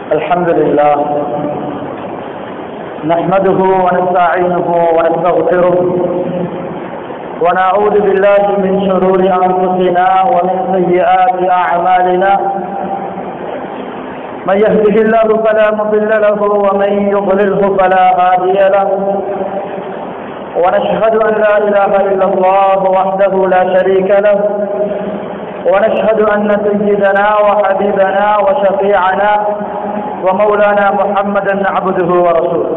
الحمد لله نحمده ونستعينه ونستغفره ونعوذ بالله من شرور أنفسنا ومن سيئات أعمالنا من يهده الله فلا مضل له ومن يضلله فلا هادي له ونشهد أن لا إله إلا الله وحده لا شريك له ونشهد أن سيدنا وحبيبنا وشفيعنا ومولانا محمدا عبده ورسوله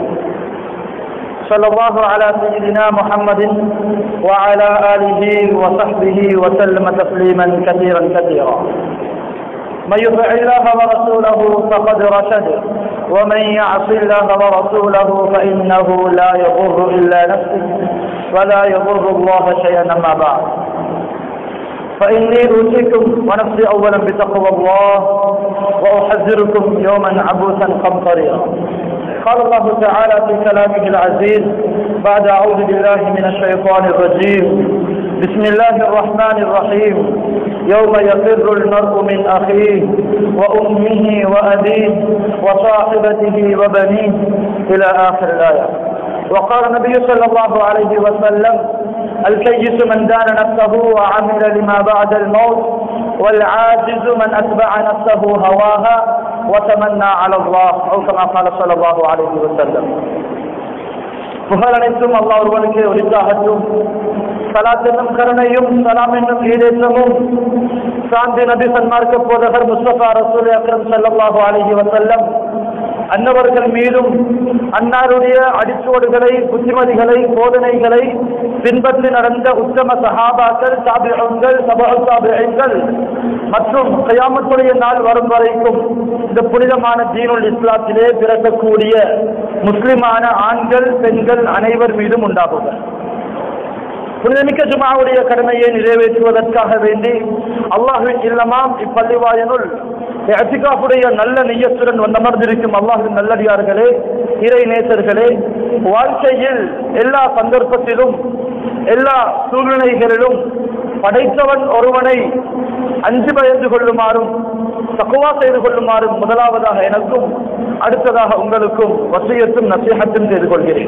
صلى الله على سيدنا محمد وعلى آله وصحبه وسلم تسليما كثيرا كثيرا من يطع الله ورسوله فقد رشد ومن يعص الله ورسوله فإنه لا يضر إلا نفسه ولا يضر الله شيئا أما بعد فإني أوصيكم ونفسي أولا بتقوى الله وأحذركم يوما عبوسا قمطريرا قال الله تعالى في كلامه العزيز بعد أعوذ بالله من الشيطان الرجيم بسم الله الرحمن الرحيم يوم يفر المرء من أخيه وأمه وأبيه وصاحبته وبنيه إلى آخر الآية وقال النبي صلى الله عليه وسلم الكيس من دان نفسه وعمل لما بعد الموت والعاجز من أتبع نفسه هواها وتمنى على الله أو كما قال صلى الله عليه وسلم புகழ் அனைத்தும் அல்லாஹ் ஒருவனுக்கு ஒளித்தாகட்டும் சலாத் என்னும் கருணையும் சலாம் என்னும் ஈடேற்றமும் சாந்தி நபி சன்மார்க்க போதகர் முஸ்தபா ரசூல் அக்ரம் சல்லாஹு அலஹி வசல்லம் அன்னவர்கள் மீதும் அன்னாருடைய அடிச்சுவடுகளை புத்திமதிகளை போதனைகளை பின்பற்றி நடந்த உத்தம சஹாபாக்கள் சாபிகள் சபகல் மற்றும் கயாமத்துடைய நாள் வரும் வரைக்கும் இந்த புனிதமான தீனுல் இஸ்லாத்திலே பிறக்கக்கூடிய முஸ்லிமான ஆண்கள் பெண்கள் அனைவர் மீதும் உண்டாகுக புனிதமிக்க ஜுமாவுடைய கடமையை நிறைவேற்றுவதற்காக வேண்டி அல்லாஹுவின் இல்லமாம் இப்பள்ளிவாயனுள் அத்திகாப்புடைய நல்ல நெய்யத்துடன் வந்தமர்ந்திருக்கும் அல்லாஹின் நல்லடியார்களே இறை நேசர்களே வாழ்க்கையில் எல்லா சந்தர்ப்பத்திலும் எல்லா சூழ்நிலைகளிலும் படைத்தவன் ஒருவனை அஞ்சு பயந்து கொள்ளுமாறும் தக்குவா செய்து கொள்ளுமாறும் முதலாவதாக எனக்கும் அடுத்ததாக உங்களுக்கும் வசியத்தும் நசீகத்தும் செய்து கொள்கிறேன்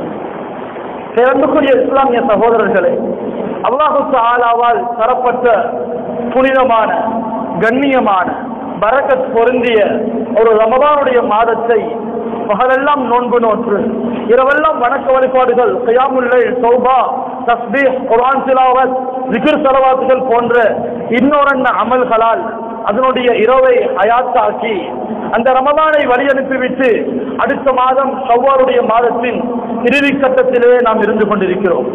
சிறந்துக்குரிய இஸ்லாமிய சகோதரர்களே அல்லாஹு ஆலாவால் தரப்பட்ட புனிதமான கண்ணியமான பரக்கத் பொருந்திய ஒரு ரமதானுடைய மாதத்தை பகலெல்லாம் நோன்பு நோற்று இரவெல்லாம் வணக்க வழிபாடுகள் கயாமுல்லை சௌபா தஸ்பீ குரான் சிலாவத் விக்ர் செலவாத்துகள் போன்ற இன்னொரன்ன அமல்களால் அதனுடைய இரவை அயாத்தாக்கி அந்த ரமதானை வழி அனுப்பிவிட்டு அடுத்த மாதம் சவ்வாருடைய மாதத்தின் இறுதி கட்டத்திலே நாம் இருந்து கொண்டிருக்கிறோம்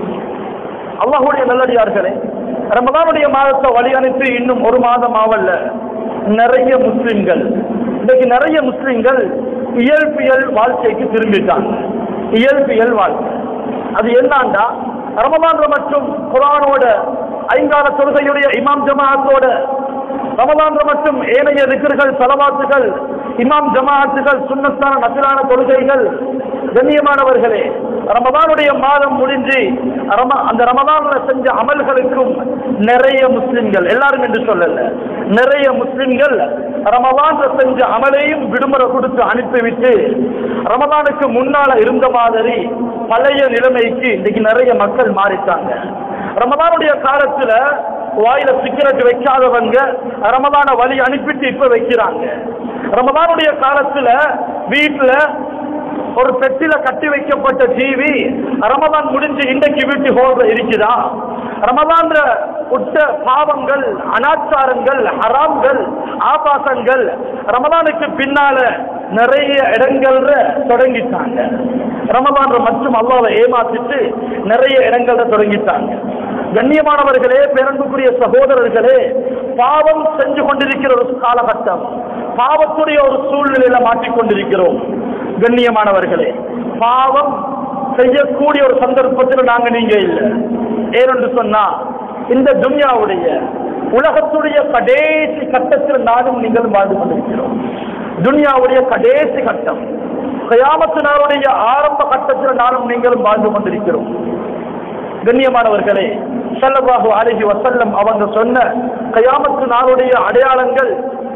அல்லாஹுடைய நல்லடியார்களே ரமதானுடைய மாதத்தை வழி அனுப்பி இன்னும் ஒரு மாதம் ஆவல்ல நிறைய முஸ்லிம்கள் இன்னைக்கு நிறைய முஸ்லிம்கள் இயல்பியல் வாழ்க்கைக்கு திரும்பிட்டாங்க இயல்பியல் வாழ்க்கை அது என்னண்டா ரமதான்ல மற்றும் குரானோட ஐங்கால தொழுகையுடைய இமாம் ஜமாஅத்தோட ரமதான்ல மட்டும் ஏனைய ரிக்கர்கள் தலவாத்துகள் இமாம் ஜமாஅத்துகள் சுண்ணத்தான நசிலான தொழுகைகள் கண்ணியமானவர்களே ரமதானுடைய மாதம் முடிஞ்சு அந்த ரமதான்ல செஞ்ச அமல்களுக்கும் நிறைய முஸ்லிம்கள் எல்லாரும் என்று சொல்லல நிறைய முஸ்லிம்கள் ரமதான்ல செஞ்ச அமலையும் விடுமுறை கொடுத்து அனுப்பிவிட்டு ரமதானுக்கு முன்னால இருந்த மாதிரி பழைய நிலைமைக்கு இன்னைக்கு நிறைய மக்கள் மாறிட்டாங்க ரமதானுடைய காலத்துல வாயில சிகரெட் வைக்காதவங்க ரமதான வழி அனுப்பிட்டு இப்ப வைக்கிறாங்க ரமதானுடைய காலத்துல வீட்டுல ஒரு பெட்டில கட்டி வைக்கப்பட்ட டிவி ரமதான் முடிஞ்சு இன்றைக்கு வீட்டு ஹோல்ல இருக்குதா ரமதான்ல உட்ட பாவங்கள் அனாச்சாரங்கள் ஹராம்கள் ஆபாசங்கள் ரமதானுக்கு பின்னால நிறைய இடங்கள்ல தொடங்கிட்டாங்க ரமதான்ல மட்டும் அல்லாவை ஏமாத்திட்டு நிறைய இடங்கள்ல தொடங்கிட்டாங்க கண்ணியமானவர்களே பேரன்புக்குரிய சகோதரர்களே பாவம் செஞ்சு கொண்டிருக்கிற ஒரு காலகட்டம் பாவத்துடைய ஒரு சூழ்நிலையில மாட்டிக்கொண்டிருக்கிறோம் கண்ணியமானவர்களே பாவம் செய்யக்கூடிய ஒரு சந்தர்ப்பத்தில் நாங்க நீங்க இல்லை ஏனென்று சொன்னா இந்த துன்யாவுடைய உலகத்துடைய கடைசி கட்டத்தில் நானும் நீங்கள் வாழ்ந்து கொண்டிருக்கிறோம் துன்யாவுடைய கடைசி கட்டம் கயாமத்தினாருடைய ஆரம்ப கட்டத்தில் நானும் நீங்களும் வாழ்ந்து கொண்டிருக்கிறோம் கண்ணியமானவர்களே ஸல்லல்லாஹு அலைஹி வஸல்லம் அவங்க சொன்ன கயாமத்து நாளுடைய அடையாளங்கள்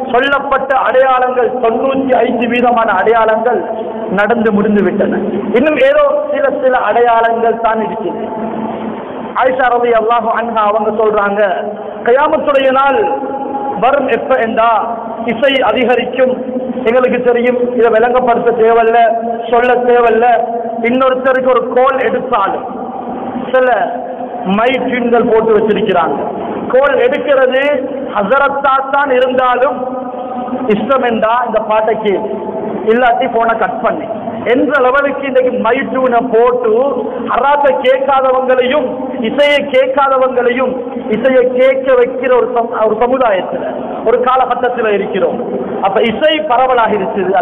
சொல்லப்பட்ட அடையாளங்கள் தொண்ணூற்றி ஐந்து வீதமான அடையாளங்கள் நடந்து முடிந்து விட்டன இன்னும் ஏதோ சில சில அடையாளங்கள் தான் இருக்குது ஆயிஷா ரவி அல்லாஹு அன்ஹா அவங்க சொல்றாங்க கயாமத்துடைய நாள் வரும் எப்ப என்றா இசை அதிகரிக்கும் எங்களுக்கு தெரியும் இதை விளங்கப்படுத்த தேவையில்ல சொல்ல தேவையில்ல இன்னொருத்தருக்கு ஒரு கோல் எடுத்தாலும் சில மைட்யூன்கள் போட்டு வச்சிருக்கிறாங்க கோல் எடுக்கிறது ஹசரத்தா தான் இருந்தாலும் இஷ்டம் என்றா இந்த பாட்டை கேளு இல்லாட்டி போனை கட் பண்ணி என்ற லெவலுக்கு இன்னைக்கு மைட்டூனை போட்டு ஹராத்தை கேட்காதவங்களையும் இசையை கேட்காதவங்களையும் இசையை கேட்க வைக்கிற ஒரு சம- ஒரு சமுதாயத்துல ஒரு காலகட்டத்தில் இருக்கிறோம் அப்ப இசை பரவலாக இருக்குது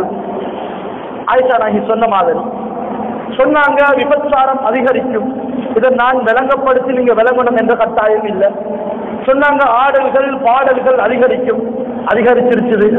ஆயிஷா நாகி சொன்ன மாதிரி சொன்னாங்க விபச்சாரம் அதிகரிக்கும் இதை நான் விளங்கப்படுத்தி நீங்க விளங்கணும் என்ற கட்டாயம் இல்லை சொன்னாங்க ஆடல்கள் பாடல்கள் அதிகரிக்கும் அதிகரிச்சிருச்சுது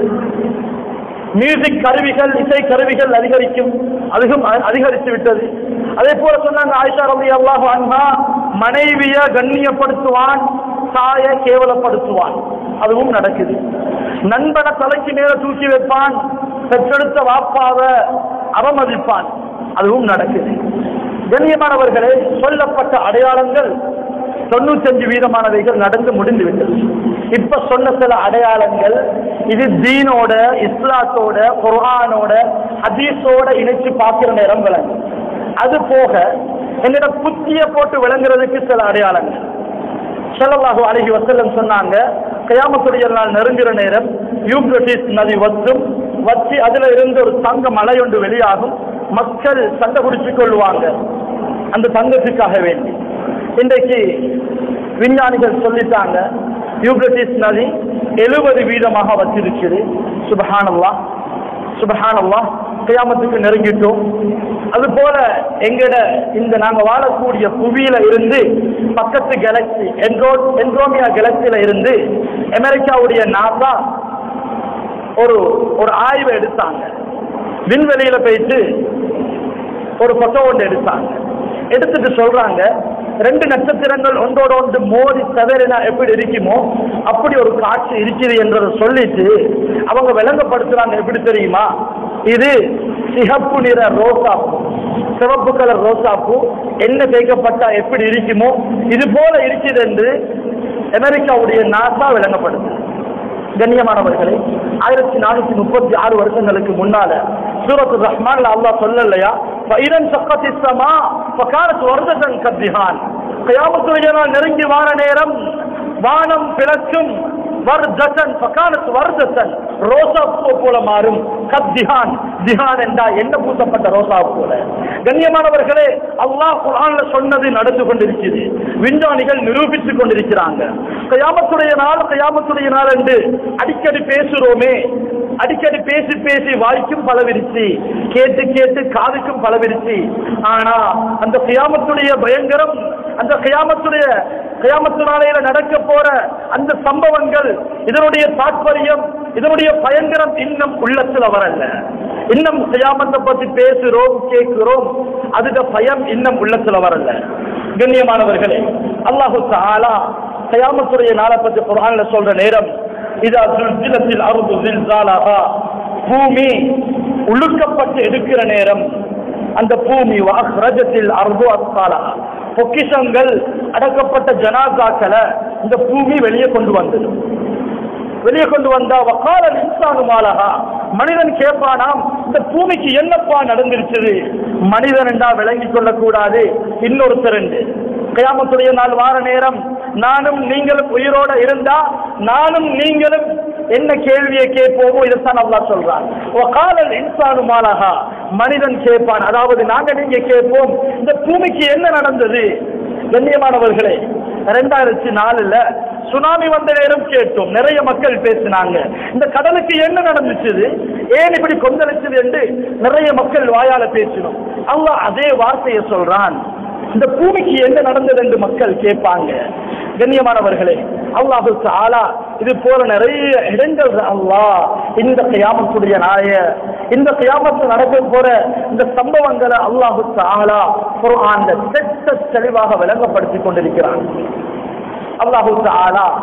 மியூசிக் கருவிகள் இசை கருவிகள் அதிகரிக்கும் அதிகம் அ- அதிகரித்து விட்டது அதே போல சொன்னாங்க ஆயிஷா ரவி அல்லாஹ் அன்ஹா மனைவிய கண்ணியப்படுத்துவான் தாய கேவலப்படுத்துவான் அதுவும் நடக்குது நண்பனை தலைக்கு மேல தூக்கி வைப்பான் பெற்றெடுத்த வாப்பாவை அவமதிப்பான் அதுவும் நடக்குது கண்ணியமானவர்களே சொல்லப்பட்ட அடையாளங்கள் தொண்ணூத்தஞ்சு வீதமானவைகள் நடந்து முடிந்து விட்டது இப்ப சொன்ன சில அடையாளங்கள் இது தீனோட இஸ்லாத்தோட குர்ஆனோட ஹதீஸோட இணைச்சு பார்க்கிற நேரம் விளங்கும் அது போக என்னோட புத்திய போட்டு விளங்குறதுக்கு சில அடையாளங்கள் ஸல்லல்லாஹு அலைஹி வஸல்லம் சொன்னாங்க கயாமத்துடைய நாள் நெருங்குற நேரம் யூப்ரட்டிஸ் நதி வற்றும் வற்றி அதுல இருந்து ஒரு தங்க மலை ஒன்று வெளியாகும் மக்கள் சண்டை குடிச்சுக் கொள்வாங்க அந்த தங்கத்துக்காக வேண்டி இன்றைக்கு விஞ்ஞானிகள் சொல்லிட்டாங்க யூப்ரட்டிஸ் நதி எழுபது வீதமாக வச்சிருக்குது சுபஹானல்லாஹ் சுபஹானல்லாஹ் கியாமத்துக்கு நெருங்கிட்டோம் அது போல எங்கட இந்த நாங்க வாழக்கூடிய புவியில இருந்து பக்கத்து கேலக்சி என்ட்ரோ என்ட்ரோமியா கேலக்சியில இருந்து அமெரிக்காவுடைய நாசா ஒரு ஒரு ஆய்வை எடுத்தாங்க விண்வெளியில போயிட்டு ஒரு போட்டோ ஒன்று எடுத்தாங்க எடுத்துட்டு சொல்றாங்க ரெண்டு நட்சத்திரங்கள் ஒன்றோட ஒன்று மோதி தவறினா எப்படி இருக்குமோ அப்படி ஒரு காட்சி இருக்குது என்றதை சொல்லிட்டு அவங்க விளங்கப்படுத்துறாங்க எப்படி தெரியுமா இது சிகப்பு நிற ரோசாப்பூ சிவப்பு கலர் ரோசாப்பூ என்ன தேய்க்கப்பட்டா எப்படி இருக்குமோ இது போல இருக்குது என்று அமெரிக்காவுடைய நாசா விளங்கப்படுது கண்ணியமானவர்களே ஆயிரத்தி நானூத்தி முப்பத்தி ஆறு வருஷங்களுக்கு முன்னால சூரத்து ரஹ்மான்ல அல்லாஹ் சொல்லலையா பைரன் சக்கத்தி சமா பகாரத் வருதன் கத்திஹான் கயாமத்துடைய நாள் நெருங்கி வார நேரம் வானம் பிளக்கும் வர்தசன் பகானத் வர்தசன் ரோசா பூ போல மாறும் கத் திஹான் திஹான் என்றா என்ன பூசப்பட்ட ரோசா போல கண்ணியமானவர்களே அல்லாஹ் குர்ஆன்ல சொன்னது நடந்து கொண்டிருக்கிறது விஞ்ஞானிகள் நிரூபித்துக் கொண்டிருக்கிறாங்க கயாமத்துடைய நாள் கயாமத்துடைய நாள் என்று அடிக்கடி பேசுறோமே அடிக்கடி பேசி பேசி வாய்க்கும் பலவிருச்சு கேட்டு கேட்டு காதுக்கும் பலவிருச்சு ஆனா அந்த கியாமத்துடைய பயங்கரம் அந்த கியாமத்துடைய கியாமத்து நாளையில நடக்க போற அந்த சம்பவங்கள் இதனுடைய தாற்பயம் இதனுடைய பயங்கரம் இன்னும் உள்ளத்துல வரல இன்னும் கியாமத்தை பத்தி பேசுறோம் கேட்கிறோம் அதுக்கு பயம் இன்னும் உள்ளத்துல வரல கண்ணியமானவர்களே அல்லாஹு தஆலா கியாமத்துடைய நாளை பத்தி குர்ஆன்ல சொல்ற நேரம் இதா சுல்சிலத்தில் அருது ஜில்சாலஹா பூமி உழுக்கப்பட்டு எடுக்கிற நேரம் அந்த பூமி வாஹ்ரஜத்தில் அர்து அஸ்காலஹா பொக்கிஷங்கள் அடக்கப்பட்ட ஜனாசாக்களை இந்த பூமி வெளியே கொண்டு வந்தது வெளியே கொண்டு வந்தா வக்கால இன்சானு மாலகா மனிதன் கேட்பானாம் இந்த பூமிக்கு என்னப்பா நடந்துருச்சுது மனிதன் என்றா விளங்கி கொள்ளக்கூடாது இன்னொருத்தர் என்று கயாமத்துடைய நாள் வார நேரம் நானும் நீங்களும் உயிரோட இருந்தா நானும் நீங்களும் என்ன கேள்வியை கேட்போமோ இதைத்தான் அல்லாஹ் சொல்றான் வகாலல் இன்சானு மாலகா மனிதன் கேட்பான் அதாவது நாங்க நீங்க கேட்போம் இந்த பூமிக்கு என்ன நடந்தது கண்ணியமானவர்களே ரெண்டாயிரத்தி நாலுல சுனாமி வந்த நேரம் கேட்டோம் நிறைய மக்கள் பேசினாங்க இந்த கடலுக்கு என்ன நடந்துச்சு ஏன் இப்படி கொந்தளிச்சது என்று நிறைய மக்கள் வாயால பேசினோம் அல்லாஹ் அதே வார்த்தையை சொல்றான் இந்த பூமிக்கு என்ன நடந்தது என்று மக்கள் கேட்பாங்க கண்ணியமானவர்களே அல்லாஹு ஆலா இது போல நிறைய இடங்கள் அல்லாஹ் இந்த கியாமத்துடைய நாய இந்த கியாமத்து நடக்க போற இந்த சம்பவங்களை அல்லாஹு ஆலா குர்ஆன்ல தெட்ட தெளிவாக விளங்கப்படுத்திக் கொண்டிருக்கிறான் அல்லாஹு ஆலா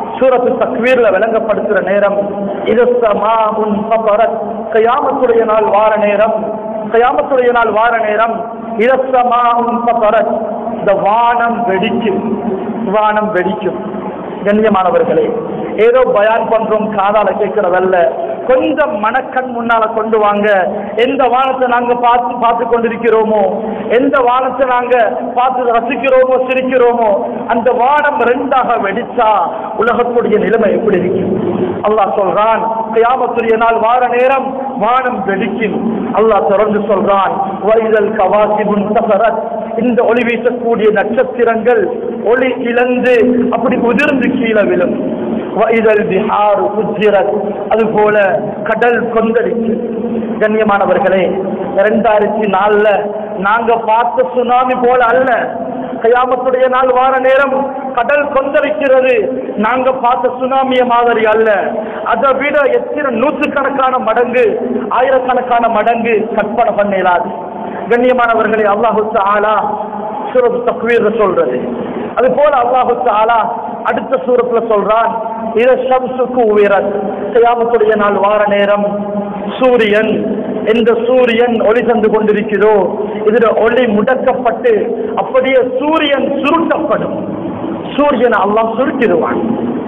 சூரத்து தக்வீர்ல விளங்கப்படுத்துற நேரம் இது சமாஉன் ஃபபரத் கயாமத்துடைய நாள் வார நேரம் கயாமத்துடைய நாள் வார நேரம் இதசமாவும் ஃபபரத் இந்த வானம் வெடிக்கும் வானம் வெடிக்கும் கண்ணியமானவர்களே ஏதோ பயான் பண்றோம் காதால கேட்கறதல்ல கொஞ்சம் மனக்கண் முன்னால கொண்டு வாங்க எந்த வானத்தை நாங்க பார்த்து பார்த்து கொண்டிருக்கிறோமோ எந்த வானத்தை நாங்க பார்த்து ரசிக்கிறோமோ சிரிக்கிறோமோ அந்த வானம் ரெண்டாக வெடிச்சா உலகத்துடைய நிலைமை எப்படி இருக்கும் அல்லாஹ் சொல்றான் கியாமத்துடைய நாள் வார நேரம் வானம் வெடிக்கும் அல்லாஹ் தொடர்ந்து சொல்றான் வைதல் கவாசிபுன் தசரத் இந்த ஒளி வீசக்கூடிய நட்சத்திரங்கள் ஒளி இழந்து அப்படி உதிர்ந்து கீழே விழும் வைதல் பிஹாரு உஜ்ஜிரத் அது போல கடல் கொந்தளிச்சு கண்ணியமானவர்களே இரண்டாயிரத்தி நாலுல நாங்க பார்த்த சுனாமி போல அல்ல கயாமத்துடைய நாள் வார நேரம் கடல் கொந்தளிக்கிறது நாங்க பார்த்த சுனாமிய மாதிரி அல்ல அதை விட எத்தனை நூற்றுக்கணக்கான மடங்கு ஆயிரக்கணக்கான மடங்கு கற்பனை பண்ண இயலாது கண்ணியமானவர்களே அல்லாஹு ஆலா சூரத் தக்வீர் சொல்றது அது போல அல்லாஹு ஆலா அடுத்த சூரத்துல சொல்றான் இத ஷம்சுக்கு உயரத் கியாமத்துடைய நாள் வார நேரம் சூரியன் எந்த சூரியன் ஒளி தந்து கொண்டிருக்கிறதோ இதுல ஒளி முடக்கப்பட்டு அப்படியே சூரியன் சுருட்டப்படும் சூரியனை அல்லாஹ் சுருக்கிடுவான்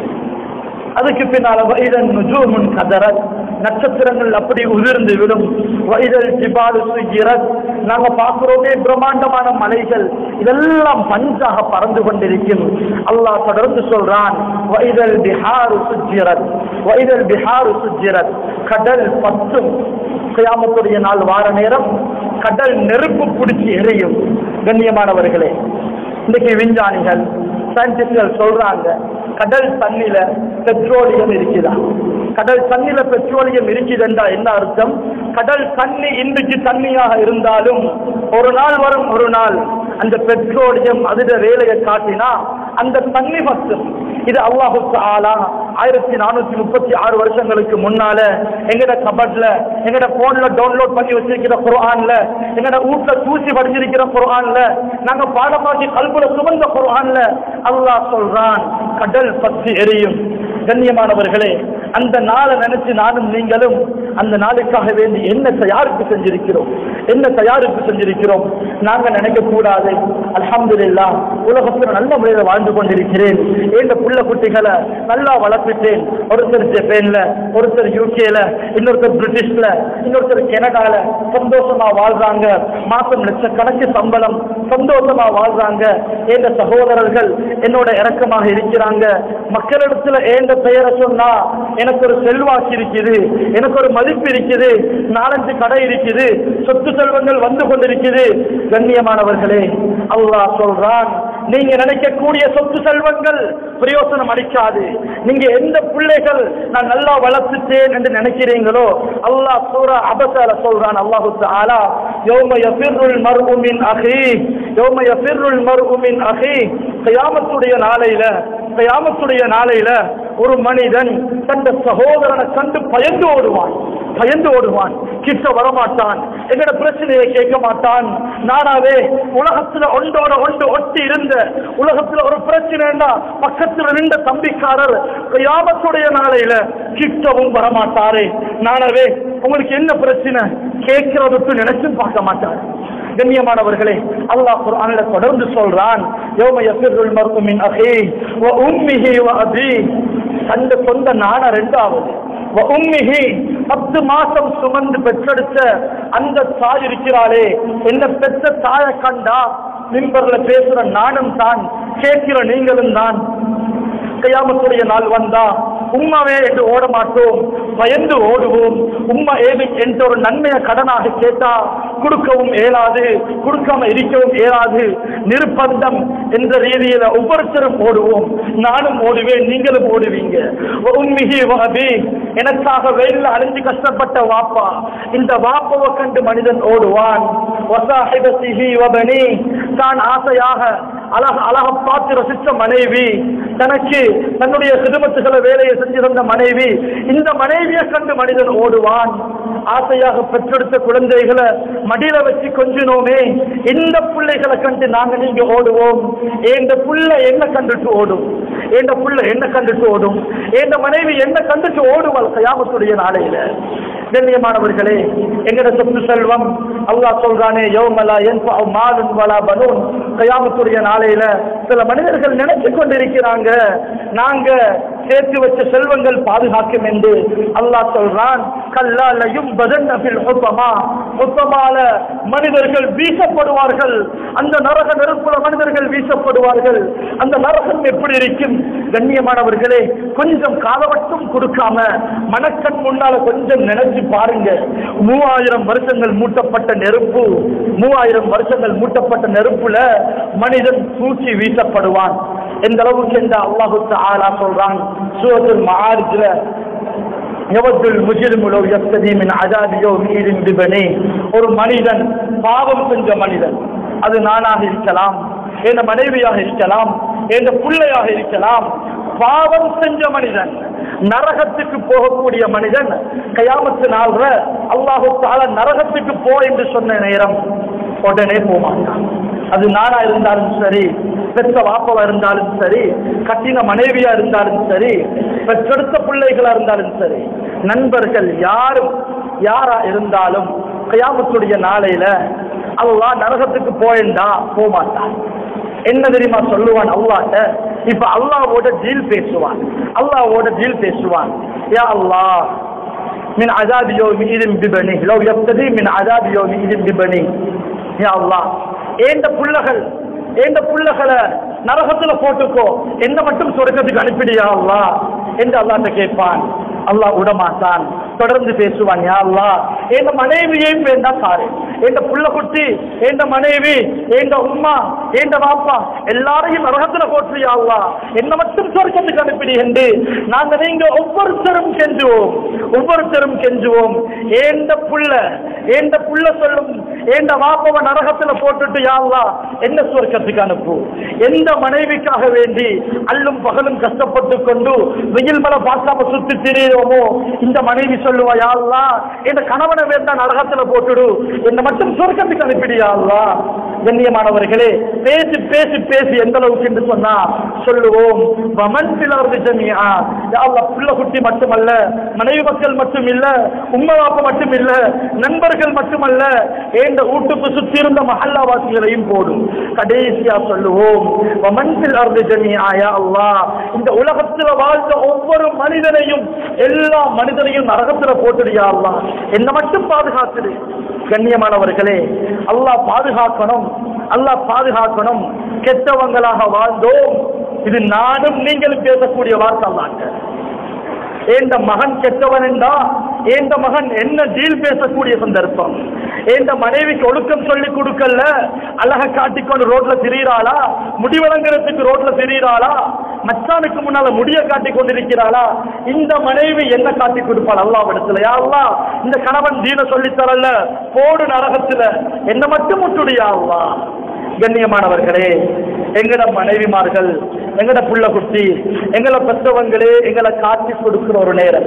அதுக்கு பின்னால வைதன் நுஜூமுன் கதரத் நட்சத்திரங்கள் அப்படி உதிர்ந்து விடும் வைதல் ஜிபாலு சுஜிரத் நாங்க பார்க்கிறோமே பிரம்மாண்டமான மலைகள் இதெல்லாம் பஞ்சாக பறந்து கொண்டிருக்கும் அல்லாஹ் தொடர்ந்து சொல்றான் வைதல் பிஹாரு சுஜிரத் வைதல் பிஹாரு சுஜிரத் கடல் பத்தும் கியாமத்துடைய நாள் வார நேரம் கடல் நெருப்பு பிடிச்சி எரியும் கண்ணியமானவர்களே இன்னைக்கு விஞ்ஞானிகள் சயின்டிஸ்ட்கள் சொல்றாங்க கடல் தண்ணில பெட்ரோலியம் இருக்குதா கடல் தண்ணில பெட்ரோலியம் இருக்குதுன்றா என்ன அர்த்தம் கடல் தண்ணி இன்றைக்கு தண்ணியாக இருந்தாலும் ஒரு நாள் வரும் ஒரு நாள் அந்த பெட்ரோலியம் அதுட வேலையை காட்டினா அந்த தண்ணி மட்டும் இது அல்லாஹு ஆலா ஆயிரத்தி நானூத்தி முப்பத்தி ஆறு வருஷங்களுக்கு முன்னால எங்கட கபட்ல எங்கட போன்ல டவுன்லோட் பண்ணி வச்சிருக்கிற குர்ஆன்ல எங்கட வீட்டுல தூசி படிஞ்சிருக்கிற குர்ஆன்ல நாங்க பாடமாக்கி கல்புல சுமந்த குர்ஆன்ல அல்லாஹ் சொல்றான் கடல் பற்றி எரியும் கண்ணியமானவர்களே அந்த நாளை நினைச்சு நானும் நீங்களும் அந்த நாளுக்காக வேண்டி என்ன தயாரிப்பு செஞ்சிருக்கிறோம் என்ன தயாரிப்பு செஞ்சிருக்கிறோம் நாங்க நினைக்க கூடாது அல்ஹம்துலில்லா உலகத்துல நல்ல முறையில் வாழ்ந்து கொண்டிருக்கிறேன் எங்க புள்ள குட்டிகளை நல்லா வளர்த்துட்டேன் ஒருத்தர் ஜப்பான்ல ஒருத்தர் யூகேல இன்னொருத்தர் பிரிட்டிஷ்ல இன்னொருத்தர் கனடால சந்தோஷமா வாழ்றாங்க மாசம் லட்சக்கணக்கு சம்பளம் சந்தோஷமா வாழ்றாங்க எங்க சகோதரர்கள் என்னோட இறக்கமாக இருக்கிறாங்க மக்களிடத்துல ஏண்ட பெயரை சொன்னா எனக்கு ஒரு செல்வாக்கு இருக்குது எனக்கு ஒரு மதிப்பு இருக்குது நாலஞ்சு கடை இருக்குது சொத்து செல்வங்கள் வந்து கொண்டிருக்குது கண்ணியமானவர்களே அல்லாஹ் சொல்றான் நீங்க நினைக்கக்கூடிய சொத்து செல்வங்கள் பிரயோசனம் அளிக்காது நீங்க எந்த பிள்ளைகள் நான் நல்லா வளர்த்துட்டேன் என்று நினைக்கிறீங்களோ அல்லாஹ் சூரா அபசால சொல்றான் அல்லாஹு தஆலா யௌம யஃபிருல் மர்உ மின் அஹி யௌம யஃபிருல் மர்உ மின் அஹி கியாமத்துடைய நாளையில கியாமத்துடைய நாளையில ஒரு மனிதன் தந்த சகோதரனை கண்டு பயந்து ஓடுவான் பயந்து ஓடுவான் கிட்ட வரமாட்டான் எங்கட பிரச்சனையை கேட்க மாட்டான் நானாவே உலகத்துல ஒன்றோட ஒன்று ஒட்டி இருந்த உலகத்துல ஒரு பிரச்சனைன்னா பக்கத்துல நின்ற தம்பிக்காரர் கியாமத்துடைய நாளையில கிட்டவும் வரமாட்டாரே நானாவே உங்களுக்கு என்ன பிரச்சனை கேட்கறதுக்கு நினைச்சும் பார்க்க மாட்டார் கண்ணியமானவர்களே அல்லாஹ் குர்ஆன்ல தொடர்ந்து சொல்றான் யௌம யஃபிருல் மர்உ மின் அஹி வ உம்மிஹி வ அபி தந்த சொந்த நான ரெண்டாவது வ உம்மிஹி பத்து மாசம் சுமந்து பெற்றெடுத்த அந்த தாய் இருக்கிறாளே என்ன பெற்ற தாயை கண்டா மிம்பர்ல பேசுற நானும் தான் கேட்கிற நீங்களும் தான் கையாமத்துடைய நாள் வந்தா உம்மாவே என்று ஓட மாட்டோம் பயந்து ஓடுவோம் உம்மா ஏதும் என்ற ஒரு நன்மையை கடனாக கேட்டா கொடுக்கவும் இயலாது கொடுக்காம இருக்கவும் இயலாது நிர்பந்தம் என்ற ரீதியில ஒவ்வொருத்தரும் ஓடுவோம் நானும் ஓடுவேன் நீங்களும் ஓடுவீங்க உம்மிகி வகபி எனக்காக வெயில்ல அழிஞ்சு கஷ்டப்பட்ட வாப்பா இந்த வாப்பாவை கண்டு மனிதன் ஓடுவான் வசாஹிபசிஹி வபனி தான் ஆசையாக அழக அழக பார்த்து ரசித்த மனைவி தனக்கு தன்னுடைய சிதுமத்துகளை வேலையை செஞ்சு தந்த மனைவி இந்த மனைவியை கண்டு மனிதன் ஓடுவான் ஆசையாக பெற்றெடுத்த குழந்தைகளை மடியில வச்சு கொஞ்சினோமே இந்த பிள்ளைகளை கண்டு நாங்க நீங்க ஓடுவோம் இந்த புள்ள என்ன கண்டுட்டு ஓடும் இந்த புள்ள என்ன கண்டுட்டு ஓடும் இந்த மனைவி என்ன கண்டுட்டு ஓடுவாள் கயாமத்துடைய நாளையில கண்ணியமானவர்களே எங்கட சொத்து செல்வம் அல்லாஹ் சொல்றானே யௌமலா யன்ஃபஉ மாலுன் வலா பனூன் கயாமத்துடைய நாளையில சில மனிதர்கள் நினைச்சு கொண்டிருக்கிறாங்க நாங்க சேர்த்து வச்ச செல்வங்கள் பாதுகாக்கும் என்று அல்லாஹ் சொல்றான் கல்லாலையும் பதன் அபில் ஹுத்தமா ஹுத்தமால மனிதர்கள் வீசப்படுவார்கள் அந்த நரக நெருப்புல மனிதர்கள் வீசப்படுவார்கள் அந்த நரகம் எப்படி இருக்கும் கண்ணியமானவர்களே கொஞ்சம் காலவட்டம் கொடுக்காம மனக்கண் முன்னால கொஞ்சம் நினைச்சு பாருங்க மூவாயிரம் வருஷங்கள் மூட்டப்பட்ட நெருப்பு மூவாயிரம் வருஷங்கள் மூட்டப்பட்ட நெருப்புல மனிதன் தூக்கி வீசப்படுவான் எந்த அளவுக்கு என்ற அல்லாஹு ஆலா சொல்றான் சூரத்துல் மஆரிஜ்ல எவத்துல் முஜிரிமுலோ எஸ்ததி மின் அஜாதியோ மீரின் பிபனி ஒரு மனிதன் பாவம் செஞ்ச மனிதன் அது நானாக இருக்கலாம் என் மனைவியாக இருக்கலாம் என் பிள்ளையாக இருக்கலாம் பாவம் செஞ்ச மனிதன் நரகத்துக்கு போகக்கூடிய மனிதன் கயாமத்து நாள்ற அல்லாஹு தால நரகத்துக்கு போ என்று சொன்ன நேரம் உடனே போக மாட்டான் அது நானா இருந்தாலும் சரி பெற்ற வாப்பவா இருந்தாலும் சரி கட்டின மனைவியா இருந்தாலும் சரி பெற்றெடுத்த பிள்ளைகளா இருந்தாலும் சரி நண்பர்கள் யாரும் யாரா இருந்தாலும் கயாமத்துடைய நாளையில அல்லாஹ் நரகத்துக்கு போயண்டா போக மாட்டான் என்ன தெரியுமா சொல்லுவான் அல்லாட்ட இப்ப அல்லாவோட டீல் பேசுவான் அல்லாவோட டீல் பேசுவான் யா அல்லாஹ் من عذاب يومئذ ببنيه لو يبتدي من عذاب يومئذ ببنيه يا الله ஏண்ட புள்ளகள் ஏண்ட புள்ளகளை நரகத்துல போட்டுக்கோ என்ன மட்டும் சொர்க்கத்துக்கு அனுப்பிடியா அல்லா என்று அல்லாட்ட கேட்பான் அல்லாஹ் விடமாட்டான் தொடர்ந்து பேசுவான் யா அல்லாஹ் என் மனைவியையும் வேண்டாம் சாரு என் புள்ள குட்டி என் மனைவி என் உம்மா என் பாப்பா எல்லாரையும் நரகத்துல போற்றியா அல்லாஹ் என்ன மட்டும் சொர்க்கத்துக்கு அனுப்பிடி என்று நாங்க நீங்க ஒவ்வொருத்தரும் கெஞ்சுவோம் ஒவ்வொருத்தரும் கெஞ்சுவோம் ஏந்த புள்ள ஏந்த புள்ள சொல்லும் ஏந்த வாப்பவ நரகத்துல போட்டுட்டு யா அல்லாஹ் என்ன சொர்க்கத்துக்கு அனுப்பு எந்த மனைவிக்காக வேண்டி அல்லும் பகலும் கஷ்டப்பட்டு கொண்டு வெயில் மலை பார்க்காம சுத்தி திரியோமோ இந்த மனைவி சொல்லுவா யா அல்லாஹ் இந்த கணவனை வேண்டாம் நரகத்துல போட்டுடு என்ன மட்டும் சொர்க்கத்துக்கு அனுப்பிடியா அல்லாஹ் கண்ணியமானவர்களே பேசி பேசி பேசி எந்த அளவுக்கு என்று சொன்னா சொல்லுவோம் வமன் பிளர்ந்து ஜமியா யா அல்லாஹ் பிள்ளை குட்டி மட்டுமல்ல மனைவி மக்கள் மட்டும் இல்ல உம்மா பாப்பா மட்டும் இல்ல நண்பர்கள் மட்டுமல்ல ஏண்ட வீட்டுக்கு சுத்தி இருந்த மஹல்லாவாசிகளையும் போடும் கடைசியா சொல்லுவோம் வமன் பிளர்ந்து ஜமியா யா அல்லாஹ் இந்த உலகத்துல வாழ்ந்த ஒவ்வொரு மனிதனையும் எல்லா மனிதனையும் நரகத்துல போட்டுடியா அல்லாஹ் என்ன மட்டும் பாதுகாத்துடு கண்ணியமானவர்களே அல்லாஹ் பாதுகாக்கணும் அல்லாஹ் பாதுகாக்கணும் கெட்டவங்களாக வாழ்ந்தோம் இது நானும் நீங்களும் பேசக்கூடிய வார்த்தை அல்லாங்க ஏந்த மகன் கெட்டவன் என்றா ஏந்த மகன் என்ன டீல் பேசக்கூடிய சந்தர்ப்பம் ஏந்த மனைவிக்கு ஒழுக்கம் சொல்லி கொடுக்கல அழக காட்டிக்கொண்டு ரோட்ல திரியிறாளா முடிவழங்குறதுக்கு ரோட்ல திரியிறாளா மச்சானுக்கு முன்னால முடிய காட்டி கொண்டிருக்கிறாளா இந்த மனைவி என்ன காட்டி கொடுப்பாள் அல்லாஹ் இடத்துல யா அல்லாஹ் இந்த கணவன் தீன சொல்லி தரல போடு நரகத்துல என்ன மட்டும் முட்டுடியா அல்லாஹ் கண்ணியமானவர்களே எங்கட மனைவிமார்கள் எங்கட புள்ள குட்டி எங்களை பெற்றவங்களே எங்களை காட்டி கொடுக்கிற ஒரு நேரம்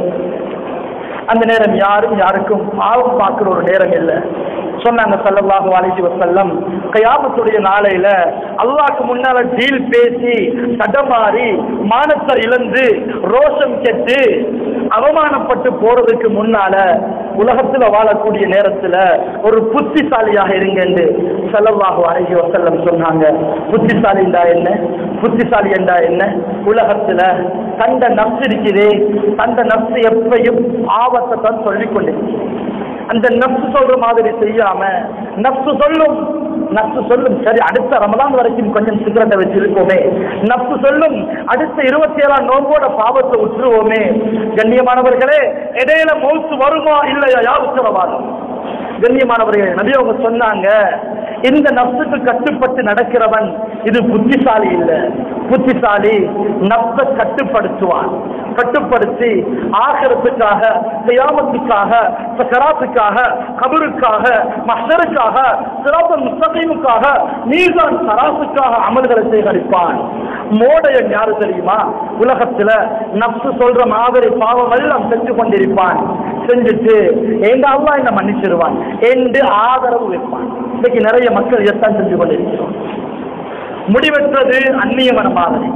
அந்த நேரம் யாரும் யாருக்கும் பாவம் பார்க்கிற ஒரு நேரம் இல்லை சொன்னாங்க சல்லல்லாஹு அலைஹி வஸல்லம் கயாமத்துடைய நாளையில அல்லாஹ்க்கு முன்னால டீல் பேசி தடமாறி மானத்தை இழந்து ரோஷம் கெட்டு அவமானப்பட்டு போறதுக்கு முன்னால உலகத்துல வாழக்கூடிய நேரத்துல ஒரு புத்திசாலியாக இருங்க என்று சல்லல்லாஹு அலைஹி வஸல்லம் சொன்னாங்க புத்திசாலி என்றா என்ன புத்திசாலி என்றா என்ன உலகத்துல தண்ட நப்சு இருக்குதே தண்ட நப்சு எப்பையும் ஆபத்தை தான் சொல்லிக் கொண்டிருக்கிறது அந்த நப்சு சொல்ற மாதிரி செய்யாம நப்சு சொல்லும் நப்சு சொல்லும் சரி அடுத்த ரமலான் வரைக்கும் கொஞ்சம் சிகரத்தை வச்சிருக்கோமே நப்சு சொல்லும் அடுத்த இருபத்தி ஏழாம் நோம்போட பாவத்தை உற்றுவோமே கண்ணியமானவர்களே இடையில மௌத்து வருமா இல்லையா யார் உத்தரவாதம் கண்ணியமானவர்களே நபி அவங்க சொன்னாங்க இந்த நப்சுக்கு கட்டுப்பட்டு நடக்கிறவன் இது புத்திசாலி இல்ல புத்திசாலி நப்ச கட்டுப்படுத்துவான் கட்டுப்படுத்தி ஆகரத்துக்காக கியாமத்துக்காக சக்கராத்துக்காக கபருக்காக மஹருக்காக சிராத்தல் முஸ்தகீமுக்காக மீசான் சராசுக்காக அமல்களை சேகரிப்பான் மோடையன் யாரு தெரியுமா உலகத்துல நப்சு சொல்ற மாதிரி பாவம் எல்லாம் செஞ்சு கொண்டிருப்பான் செஞ்சுட்டு எங்க அல்லா என்ன மன்னிச்சிருவான் என்று ஆதரவு வைப்பான் இன்னைக்கு நிறைய மக்கள் இதைத்தான் செஞ்சு கொண்டிருக்கிறோம் முடிவெற்றது அந்நியமன மாதிரி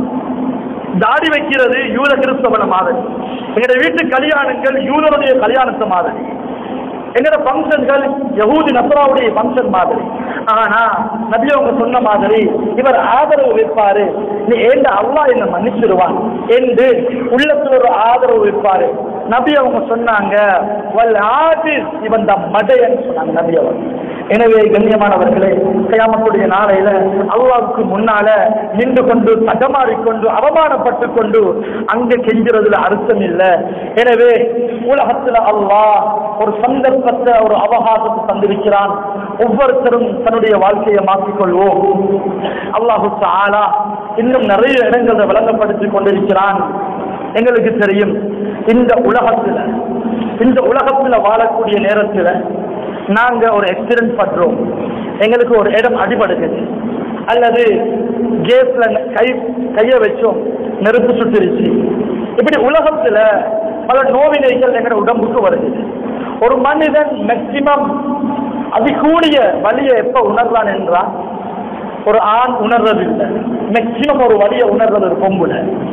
தாடி வைக்கிறது யூத கிறிஸ்தவன மாதிரி எங்கட வீட்டு கல்யாணங்கள் யூதருடைய கல்யாணத்தை மாதிரி எங்கட பங்கன்கள் யகூதி நசராவுடைய பங்கன் மாதிரி ஆனா நபி அவங்க சொன்ன மாதிரி இவர் ஆதரவு வைப்பாரு நீ ஏண்ட அல்லாஹ் என்ன மன்னிச்சிருவான் என்று உள்ளத்துல ஒரு ஆதரவு வைப்பாரு நபி அவங்க சொன்னாங்க வல் ஆஜிஸ் இவன் தான் மடையன் சொன்னாங்க நபி அவங்க எனவே கண்ணியமானவர்களே கயாமத்துடைய நாளையில அல்லாவுக்கு முன்னால நின்று கொண்டு தடமாறிக்கொண்டு அவமானப்பட்டு கொண்டு அங்க கெஞ்சுறதுல அர்த்தம் இல்லை எனவே உலகத்துல அல்லாஹ் ஒரு சந்தர்ப்பத்தை ஒரு அவகாசத்தை தந்திருக்கிறான் ஒவ்வொருத்தரும் தன்னுடைய வாழ்க்கையை மாற்றிக்கொள்வோம் அல்லாஹு ஆலா இன்னும் நிறைய இடங்களை விளங்கப்படுத்திக் கொண்டிருக்கிறான் எங்களுக்கு தெரியும் இந்த உலகத்துல இந்த உலகத்துல வாழக்கூடிய நேரத்துல நாங்க ஒரு எக்ஸிடென்ட் பண்றோம் எங்களுக்கு ஒரு இடம் அடிபடுக்குது அல்லது கேஸ்ல கை கைய வச்சோம் நெருப்பு சுட்டுருச்சு இப்படி உலகத்துல பல நோவினைகள் எங்களோட உடம்புக்கு வருது ஒரு மனிதன் மேக்சிமம் அதிகூடிய வலியை எப்ப உணர்றான் என்றால் ஒரு ஆண் உணர்றது இல்லை மேக்சிமம் ஒரு வலியை உணர்றது ஒரு பொம்புல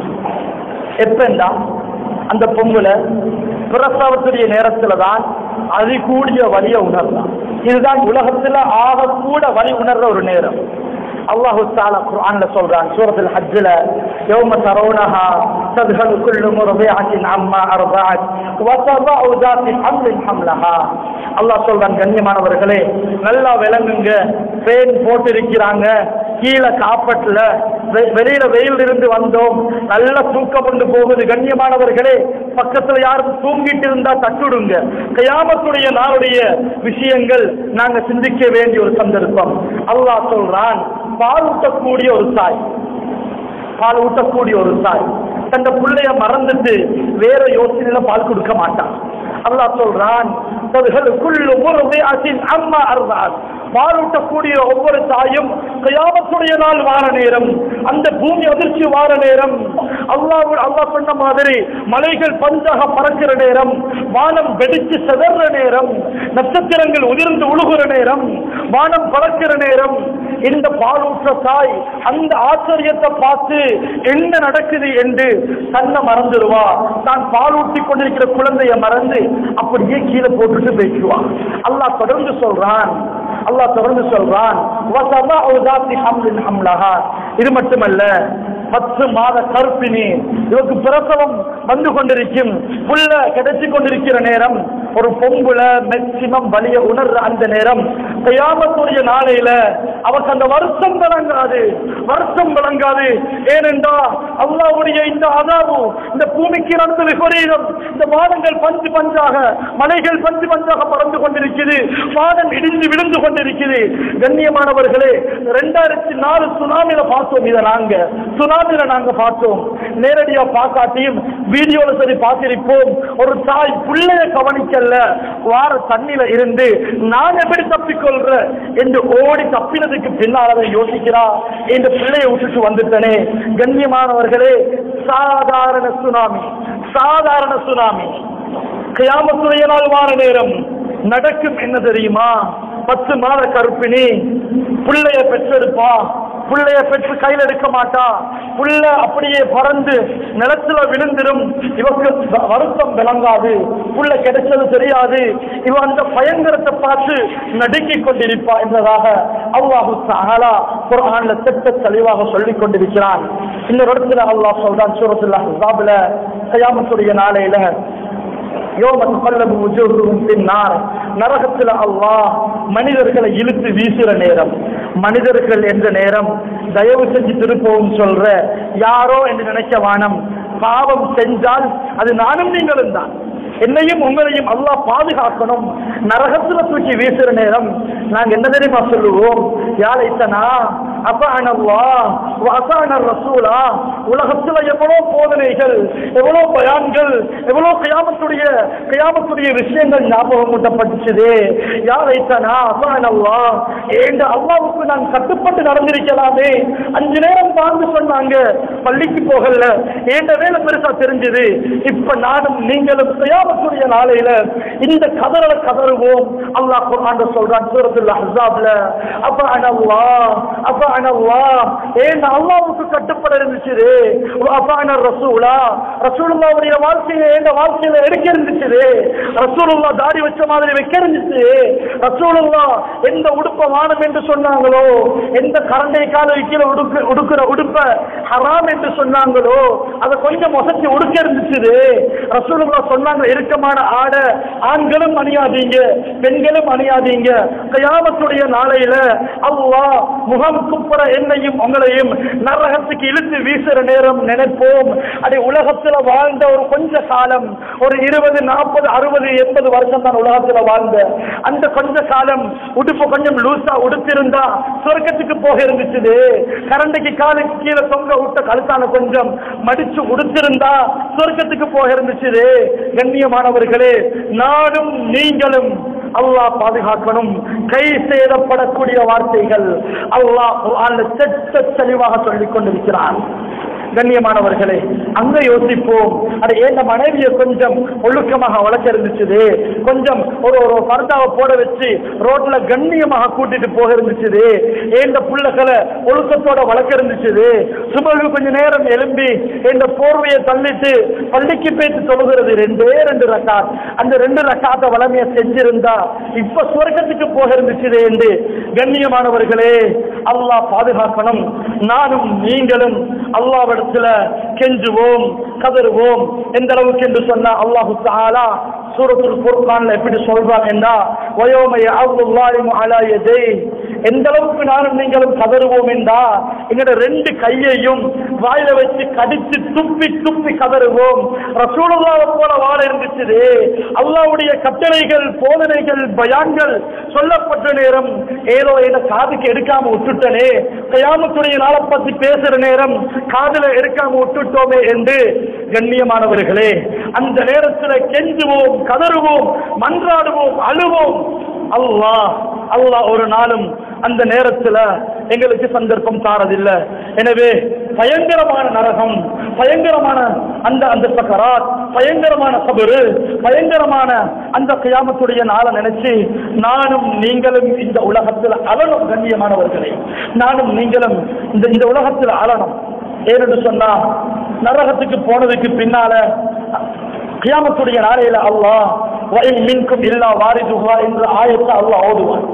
எப்பண்டா அந்த பொம்புல பிரசவத்துடைய நேரத்துல தான் அதிகூடிய வலியை உணர்றான் இதுதான் உலகத்துல ஆகக்கூட வலி உணர்ற ஒரு நேரம் அல்லாஹு தாலா குர்ஆன்ல சொல்றான் சூரத்துல் ஹஜ்ல யௌம தரவுனஹா தذهل كل مرضعة عما أرضعت وتضع ذات حمل حملها அல்லாஹ் சொல்றான் கண்ணியமானவர்களே நல்லா விளங்குங்க பேன் போட்டிருக்கிறாங்க கீழே காப்பட்ல வெ- வெளியில வெயில் இருந்து வந்தோம் நல்ல தூக்கம் கொண்டு போகுது கண்ணியமானவர்களே பக்கத்துல யாரும் தூங்கிட்டு இருந்தா தட்டுடுங்க கயாமத்துடைய நாளுடைய விஷயங்கள் நாங்க சிந்திக்க வேண்டிய ஒரு சந்தர்ப்பம் அல்லாஹ் சொல்றான் பால் ஊட்டக்கூடிய ஒரு தாய் பால் ஊட்டக்கூடிய ஒரு தாய் தந்த பிள்ளைய மறந்துட்டு வேற யோசனையில பால் கொடுக்க மாட்டான் அல்லாஹ் சொல்றான் குள்ளு முருகையாசின் அம்மா அருளான் பாலூட்டக்கூடிய ஒவ்வொரு தாயும் கயாமத்துடைய நாள் வார நேரம் அந்த பூமி அதிர்ச்சி வார நேரம் அல்லாஹ் அல்லாஹ் சொன்ன மாதிரி மலைகள் பஞ்சாக பறக்கிற நேரம் வானம் வெடிச்சு செதற நேரம் நட்சத்திரங்கள் உதிர்ந்து உழுகுற நேரம் வானம் பறக்கிற நேரம் இந்த பாலூற்ற தாய் அந்த ஆச்சரியத்தை பார்த்து என்ன நடக்குது என்று தன்னை மறந்துடுவா தான் பாலூட்டி கொண்டிருக்கிற குழந்தைய மறந்து அப்படியே கீழே போட்டுட்டு பேசுவா அல்லாஹ் தொடர்ந்து சொல்றான் அல்லாஹ் தொடர்ந்து சொல்றான் "வசதஉ ذَاتِ حَمْلٍ حَمْلَهَا." இது மட்டுமல்ல பத்து மாத கருப்பினி இவருக்கு பிரசவம் வந்து கொண்டிருக்கும் புள்ள கிடைச்சு கொண்டிருக்கிற நேரம் ஒரு பொம்புல மேக்சிமம் வலிய உணர்ற அந்த நேரம் கயாமத்துடைய நாளையில அவருக்கு அந்த வருஷம் விளங்காது வருஷம் விளங்காது ஏனென்றா அல்லாவுடைய இந்த அதாவு இந்த பூமிக்கு நடந்த விபரீதம் இந்த வானங்கள் பஞ்சு பஞ்சாக மலைகள் பஞ்சு பஞ்சாக பறந்து கொண்டிருக்குது வானம் இடிந்து விழுந்து கொண்டிருக்குது கண்ணியமானவர்களே ரெண்டாயிரத்தி நாலு சுனாமில பார்த்தோம் இதை நாங்க சுனாமில நாங்க பார்த்தோம் நேரடியா பார்க்காட்டியும் வீடியோல சரி பார்த்திருப்போம் ஒரு தாய் பிள்ளைய கவனிக்கல வார தண்ணில இருந்து நான் எப்படி தப்பிக்கொள்ற என்று ஓடி தப்பினதுக்கு பின்னால் அதை யோசிக்கிறா இந்த பிள்ளையை விட்டுட்டு வந்துட்டனே கண்ணியமானவர்களே சாதாரண சுனாமி சாதாரண சுனாமி கியாமத்துடைய நாள் வார நேரம் நடக்கும் என்ன தெரியுமா பத்து மாத கருப்பினி பிள்ளைய பெற்றெடுப்பா பிள்ளைய பெற்று கையில் எடுக்க மாட்டா புள்ள அப்படியே பறந்து நிலத்துல விழுந்திரும் இவக்கு வ- வருத்தம் விளங்காது புள்ள கிடைச்சது தெரியாது இவ அந்த பயங்கரத்தை பார்த்து நடுங்கிக் கொண்டிருப்பா என்பதாக அல்லாஹு தஆலா குர்ஆன்ல திட்ட தெளிவாக சொல்லிக் கொண்டிருக்கிறான் இன்னொரு இடத்துல அல்லாஹ் சொல்றான் சூரத்துல் அஹ்ஸாப்ல கயாமத்துடைய நாளையில யோம துகல்லபு வுஜூஹுஹும் பின்னார் நரகத்தில் அல்லாஹ் மனிதர்களை இழுத்து வீசுற நேரம் மனிதர்கள் என்ற நேரம் தயவு செஞ்சு திருப்பவும் சொல்ற யாரோ என்று நினைக்க வானம் பாவம் செஞ்சால் அது நானும் நீங்களும் தான் என்னையும் உங்களையும் அல்லாஹ் பாதுகாக்கணும் நரகத்துல தூக்கி வீசுற நேரம் நாங்க என்ன தெரியுமா சொல்லுவோம் யாழைத்தனா அசான அல்லாஹ் வ அசான ரசூலா உலகத்துல எவ்வளவு போதனைகள் எவ்வளவு பயான்கள் எவ்வளவு கியாமத்துடைய கியாமத்துடைய விஷயங்கள் ஞாபகம் ஊட்டப்பட்டுச்சுது யாரைத்தனா அசான் அல்லாஹ் ஏண்ட அல்லாவுக்கு நான் கட்டுப்பட்டு நடந்திருக்கலாமே அஞ்சு நேரம் வாழ்ந்து சொன்னாங்க பள்ளிக்கு போகல ஏண்ட வேலை பெருசா தெரிஞ்சது இப்ப நானும் நீங்களும் கியாமத்துடைய நாளையில இந்த கதறல கதறுவோம் அல்லாஹ் குர்ஆன்ல சொல்றான் சூரத்துல் அஹ்ஸாப்ல அஃபஅன அல்லாஹ் அஃபஅன அல்லாஹ் ஏன் அல்லாஹ்வுக்கு கட்டுப்பட இருந்துச்சு அஃபஅன ரசூலா ரசூலுல்லாஹ்வுடைய வாழ்க்கையை எங்க வாழ்க்கையில எடுக்க இருந்துச்சு ரசூலுல்லாஹ் தாடி வச்ச மாதிரி வைக்க இருந்துச்சு ரசூலுல்லாஹ் எந்த உடுப்ப வானம் என்று சொன்னாங்களோ எந்த கரண்டை கால வைக்கிற உடுக்க உடுக்கிற உடுப்ப ஹராம் என்று சொன்னாங்களோ அதை கொஞ்சம் மொசத்தி உடுக்க இருந்துச்சு ரசூலுல்லாஹ் சொன்னாங்க இறுக்கமான ஆடை ஆண்களும் அணியாதீங்க பெண்களும் அணியாதீங்க கயாமத்துடைய நாளையில அல்லாஹ் முகம் குப்புற என்னையும் உங்களையும் நரகத்துக்கு இழுத்து வீசுற நேரம் நினைப்போம் அடி உலகத்துல வாழ்ந்த ஒரு கொஞ்ச காலம் ஒரு இருபது நாற்பது அறுபது எண்பது வருஷம் தான் உலகத்துல வாழ்ந்த அந்த கொஞ்ச காலம் உடுப்பு கொஞ்சம் லூசா உடுத்திருந்தா சொர்க்கத்துக்கு போக இருந்துச்சு கரண்டைக்கு காலுக்கு கீழே தொங்க விட்ட கழுத்தான கொஞ்சம் மடிச்சு உடுத்திருந்தா சொர்க்கத்துக்கு போக இருந்துச்சு கண்ணியமானவர்களே நானும் நீங்களும் அல்லாஹ் பாதுகாக்கணும் கை சேதப்படக்கூடிய வார்த்தைகள் அல்லாஹ் குர்ஆன்ல செட்ட தெளிவாக சொல்லிக் கொண்டிருக்கிறான் கண்ணியமானவர்களே அங்க யோசிப்போம் அது ஏன் மனைவியை கொஞ்சம் ஒழுக்கமாக வளர்க்க இருந்துச்சு கொஞ்சம் ஒரு ஒரு பர்தாவை போட வச்சு ரோட்ல கண்ணியமாக கூட்டிட்டு போக இருந்துச்சு ஏந்த புள்ளகளை ஒழுக்கத்தோட வளர்க்க இருந்துச்சு சுமகு கொஞ்ச நேரம் எழும்பி இந்த போர்வையை தள்ளிட்டு பள்ளிக்கு பேச்சு தொழுகிறது ரெண்டே ரெண்டு ரக்காத் அந்த ரெண்டு ரக்காத்த வளமையை செஞ்சிருந்தா இப்ப சுவர்க்கத்துக்கு போக இருந்துச்சு என்று கண்ணியமானவர்களே அல்லாஹ் பாதுகாக்கணும் நானும் நீங்களும் அல்லாவிடத்துல கெஞ்சுவோம் கதறுவோம் எந்த அளவுக்கு என்று சொன்னா அல்லாஹு தஆலா சூரத்துல் ஃபுர்கான்ல எப்படி சொல்றான் என்றா வயோம யஅல்லாஹு அலா யதை எந்த அளவுக்கு நானும் நீங்களும் கதறுவோம் என்றா எங்களோட ரெண்டு கையையும் வாயில வச்சு கடிச்சு துப்பி துப்பி கதறுவோம் ரசூலுல்லாஹ் போல வாழ இருந்துச்சு அல்லாஹ்வுடைய கட்டளைகள் போதனைகள் பயான்கள் சொல்லப்பட்ட நேரம் ஏதோ என்ன காதுக்கு எடுக்காம விட்டுட்டனே கயாமத்துடைய நாளை பத்தி பேசுற நேரம் காதுல எடுக்காம விட்டுட்டோமே என்று கண்ணியமானவர்களே அந்த நேரத்தில் கெஞ்சுவோம் கதறுவோம் மன்றாடுவோம் அழுவோம் அல்லாஹ் அல்லாஹ் ஒரு நாளும் அந்த நேரத்துல எங்களுக்கு சந்தர்ப்பம் தாரதில்லை எனவே பயங்கரமான நரகம் பயங்கரமான அந்த அந்த சக்கராத் பயங்கரமான சபரு பயங்கரமான அந்த கியாமத்துடைய நாளை நினைச்சு நானும் நீங்களும் இந்த உலகத்தில் அலனும் கண்ணியமானவர்களே நானும் நீங்களும் இந்த இந்த உலகத்தில் அலனும் ஏனென்று சொன்னா நரகத்துக்கு போனதுக்கு பின்னால கியாமத்துடைய நாளையில அல்லாஹ் வயல் மின்கும் இல்லா வாரிதுகா என்று ஆயத்தை அல்லாஹ் ஓதுவான்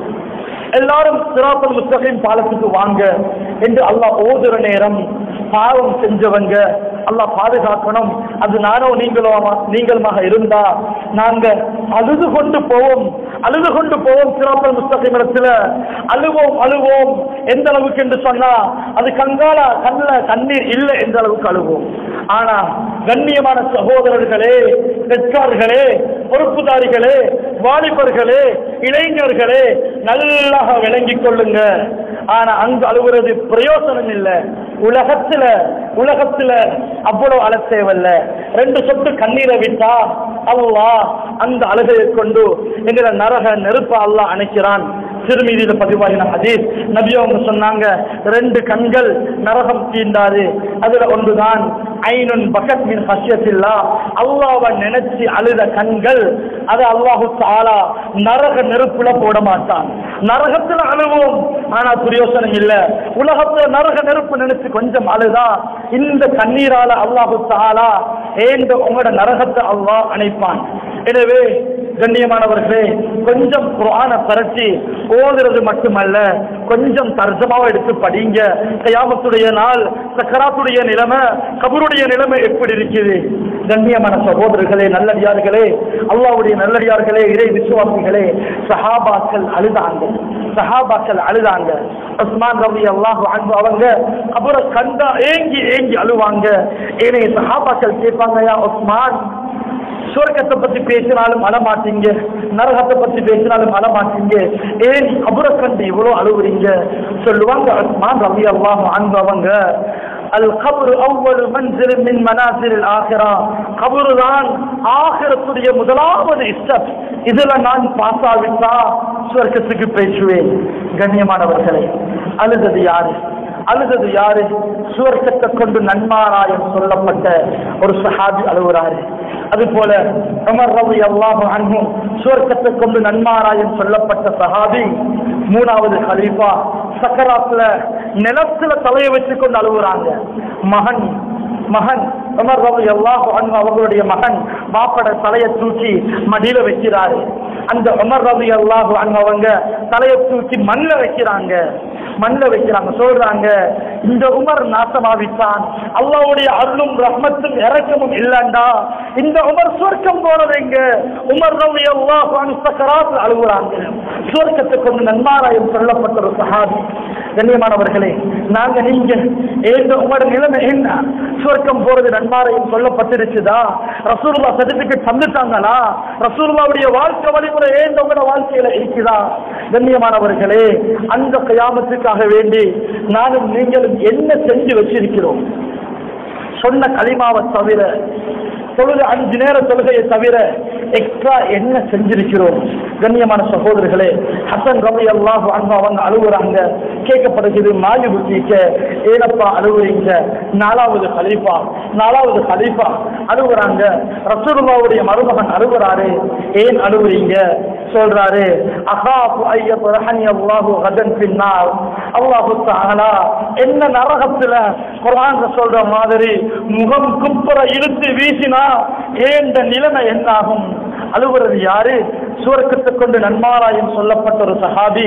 எல்லாரும் சிராப்பல் முஸ்தகிம் பாலத்துக்கு வாங்க என்று அல்லாஹ் ஓதுற நேரம் பாவம் செஞ்சவங்க அல்லாஹ் பாதுகாக்கணும் அது நானோ நீங்களோ நீங்களுமாக இருந்தா நாங்க அழுது கொண்டு போவோம் அழுது கொண்டு போவோம் சிராப்பல் முஸ்தகிம் இடத்துல அழுவோம் அழுவோம் எந்த அளவுக்கு என்று சொன்னா அது கங்கால கண்ணுல கண்ணீர் இல்லை எந்த அளவுக்கு அழுவோம் ஆனா கண்ணியமான சகோதரர்களே பெற்றார்களே பொறுப்புதாரிகளே வாலிபர்களே இளைஞர்களே நல்லாக விளங்கிக் கொள்ளுங்க ஆனா அங்கு அழுகுறது பிரயோசனம் இல்லை உலகத்துல உலகத்துல அவ்வளவு அழ தேவையில்ல ரெண்டு சொட்டு கண்ணீரை விட்டா அல்லாஹ் அந்த அழுகையை கொண்டு எங்களை நரக நெருப்ப அல்லாஹ் அணைக்கிறான் திருமீதியில பதிவாகின ஹதீஸ் நபி அவங்க சொன்னாங்க ரெண்டு கண்கள் நரகம் தீண்டாது அதுல ஒன்றுதான் ஐனுன் பக்கத் மின் ஹஷ்யத்தில்லா அல்லாஹ்வை நினைச்சு அழுத கண்கள் அது அல்லாஹு தாலா நரக நெருப்புல போட மாட்டான் நரகத்துல அழுவோம் ஆனா பிரயோசனம் இல்ல உலகத்துல நரக நெருப்பு நினைச்சு கொஞ்சம் அழுதா இந்த கண்ணீரால அல்லாஹு தாலா ஏந்த உங்களோட நரகத்தை அல்லாஹ் அணைப்பான் எனவே கண்ணியமானவர்களே கொஞ்சம் குரான பரட்டி ஓதுறது மட்டுமல்ல கொஞ்சம் தர்ஜமாவை எடுத்து படிங்க கயாமத்துடைய நாள் சக்கராத்துடைய நிலைமை கபருடைய நிலைமை எப்படி இருக்குது கண்ணியமான சகோதரர்களே நல்லடியார்களே அல்லாவுடைய நல்லடியார்களே இறை விசுவாசிகளே சஹாபாக்கள் அழுதாங்க சஹாபாக்கள் அழுதாங்க உஸ்மான் ரவி அல்லாஹ் அவங்க கபரை கண்டா ஏங்கி ஏங்கி அழுவாங்க ஏனைய சஹாபாக்கள் கேட்பாங்க யா உஸ்மான் சுவர்க்கத்தை பத்தி பேசினாலும் அழமாட்டீங்க நரகத்தை பத்தி பேசினாலும் அழமாட்டீங்க ஏன் அபுர கண்டு இவ்வளவு அழுவுறீங்க சொல்லுவாங்க உஸ்மான் ரவி அல்லாஹ் அன்பவங்க அல் கபரு அவ்வளவு மன்சில் மின் மனாசில் ஆகிறா கபரு தான் ஆகிரத்துடைய முதலாவது இஷ்டம் இதுல நான் பாஸ் ஆவிட்டா சுவர்க்கத்துக்கு பேசுவேன் கண்ணியமானவர்களே அழுதது யாரு அழுதது யாரு சுவர்க்கத்தை கொண்டு நன்மாராயம் சொல்லப்பட்ட ஒரு சஹாபி அழுகுறாரு அது போல உமர் ரவி அல்லாஹு அன்ஹும் சுவர்க்கத்தை கொண்டு நன்மாராயம் சொல்லப்பட்ட சஹாபி மூணாவது ஹலீஃபா சக்கராத்துல நிலத்துல தலையை வச்சு கொண்டு அழுகுறாங்க மகன் மகன் உமர் ரவி அல்லாஹு அன்ஹு அவர்களுடைய மகன் பாப்பட தலையை தூக்கி மடியில வைக்கிறாரு அந்த உமர் ரவி அல்லாஹு அன்ஹு அவங்க தலையை தூக்கி மண்ணில் வைக்கிறாங்க மண்ணில் வைக்கிறாங்க சொல்றாங்க இந்த உமர் நாசமாவித்தான் அல்லாவுடைய அருளும் ரஹ்மத்தும் இறக்கமும் இல்லண்டா இந்த உமர் சுவர்க்கம் போறது எங்க உமர் ரவி அல்லாஹு அன்ஹு சக்கராத்தில் அழுகுறாங்க சுவர்க்கத்தை கொண்டு நன்மாராயம் சொல்லப்பட்ட ஒரு சஹாபி கண்ணியமானவர்களே நாங்க நீங்க ஏந்த உங்களோட நிலைமை என்ன சுவர்க்கம் போறது நன்மாரையும் சொல்லப்பட்டிருச்சுதா ரசூலுல்லா சர்டிபிகேட் தந்துட்டாங்களா ரசூலுல்லாவுடைய வாழ்க்கை வழிமுறை ஏந்த உங்களோட வாழ்க்கையில இருக்குதா கண்ணியமானவர்களே அந்த கயாமத்துக்காக வேண்டி நானும் நீங்களும் என்ன செஞ்சு வச்சிருக்கிறோம் சொன்ன களிமாவை தவிர தொழுது அஞ்சு நேர தொழுகையை தவிர எக்ஸ்ட்ரா என்ன செஞ்சிருக்கிறோம் கண்ணியமான சகோதரர்களே ஹசன் ரவி அல்லாஹ் அன்பா அவங்க அழுகுறாங்க கேட்கப்படுகிறது மாலி புத்திக்க ஏனப்பா அழுகுறீங்க நாலாவது கலீஃபா நாலாவது கலீஃபா அழுகுறாங்க ரசூலுல்லாவுடைய மருமகன் அழுகுறாரு ஏன் அழுகுறீங்க சொல்றாரு அகாஃபு ஐயத் ரஹனி அல்லாஹு கதன் பின்னால் அல்லாஹு தஆலா என்ன நரகத்துல குர்ஆன்ல சொல்ற மாதிரி முகம் குப்புற இழுத்து வீசினா ஏந்த நிலைமை என்னாகும் அழுகுறது யாரு சுவர்க்கத்தை கொண்டு நன்மாராயம் சொல்லப்பட்ட ஒரு சஹாபி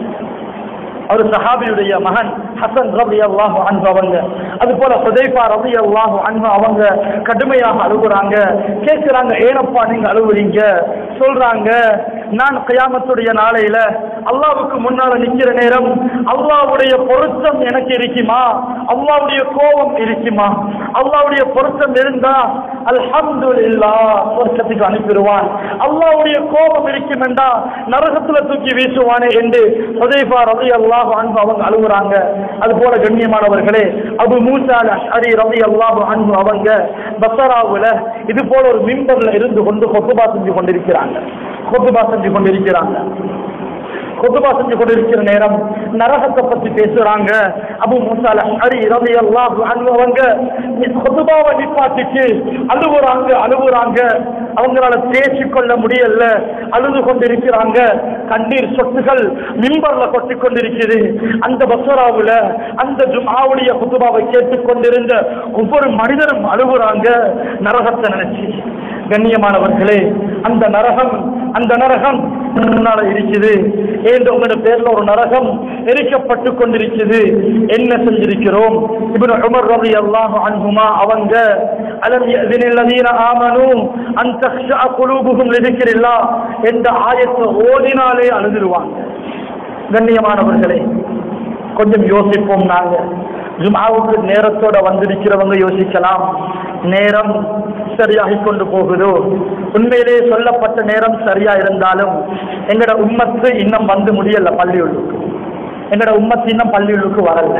ஒரு சஹாபியுடைய மகன் ஹசன் ரபி அல்லாஹு அன்பு அவங்க அது போல சுதைஃபா ரபி அல்லாஹு அன்பு அவங்க கடுமையாக அழுகுறாங்க கேட்கிறாங்க ஏனப்பா நீங்க அழுகுறீங்க சொல்றாங்க நான் கயாமத்துடைய நாளையில அல்லாவுக்கு முன்னால நிக்கிற நேரம் அல்லாவுடைய பொருத்தம் எனக்கு இருக்குமா அல்லாவுடைய கோபம் இருக்குமா அல்லாவுடைய பொருத்தம் இருந்தா அல்ஹம்துலில்லா சொர்க்கத்துக்கு அனுப்பிடுவான் அல்லாவுடைய கோபம் இருக்கும் என்றா நரகத்துல தூக்கி வீசுவானே என்று ஹுதைஃபா ரலியல்லாஹு அன்ஹு அவங்க அழுகுறாங்க அது போல கண்ணியமானவர்களே அபு மூசா அரி ரலியல்லாஹு அன்ஹு அவங்க பசராவுல இது போல ஒரு மிம்பர்ல இருந்து கொண்டு கொத்துபா செஞ்சு கொண்டிருக்கிறாங்க கொத்துபா செஞ்சு கொண்டிருக்கிறாங்க கொத்துபா செஞ்சு கொண்டிருக்கிற நேரம் நரகத்தை பத்தி பேசுறாங்க அபு மூசால ஹரி ரவி அல்லாஹ் அவங்க கொத்துபாவை நிப்பாட்டிட்டு அழுகுறாங்க அழுகுறாங்க அவங்களால பேசிக்கொள்ள முடியல அழுது கொண்டிருக்கிறாங்க கண்ணீர் சொட்டுகள் மிம்பர்ல கொட்டி கொண்டிருக்குது அந்த பசராவுல அந்த ஜுமாவுடைய குத்துபாவை கேட்டுக்கொண்டிருந்த ஒவ்வொரு மனிதரும் அழுகுறாங்க நரகத்தை நினைச்சு கண்ணியமானவர்களே அந்த நரகம் அந்த நரகம் முன்னால இருக்குது ஏன் உங்களோட பேர்ல ஒரு நரகம் எரிக்கப்பட்டு கொண்டிருக்குது என்ன செஞ்சிருக்கிறோம் இப்னு உமர் ரலியல்லாஹு அன்ஹுமா அவங்க அலம் யஅதின الذين آمنوا أن تخشع قلوبهم لذكر الله என்ற ஆயத்தை ஓதினாலே அழுதுருவாங்க கண்ணியமானவர்களே கொஞ்சம் யோசிப்போம் நாங்க ஜுமாவுக்கு நேரத்தோட வந்திருக்கிறவங்க யோசிக்கலாம் நேரம் சரியாகி கொண்டு போகுதோ உண்மையிலே சொல்லப்பட்ட நேரம் சரியா இருந்தாலும் எங்கட உம்மத்து இன்னும் வந்து முடியல பள்ளியுள்ளுக்கு எங்கட உம்மத்து இன்னும் பள்ளியுள்ளுக்கு வரல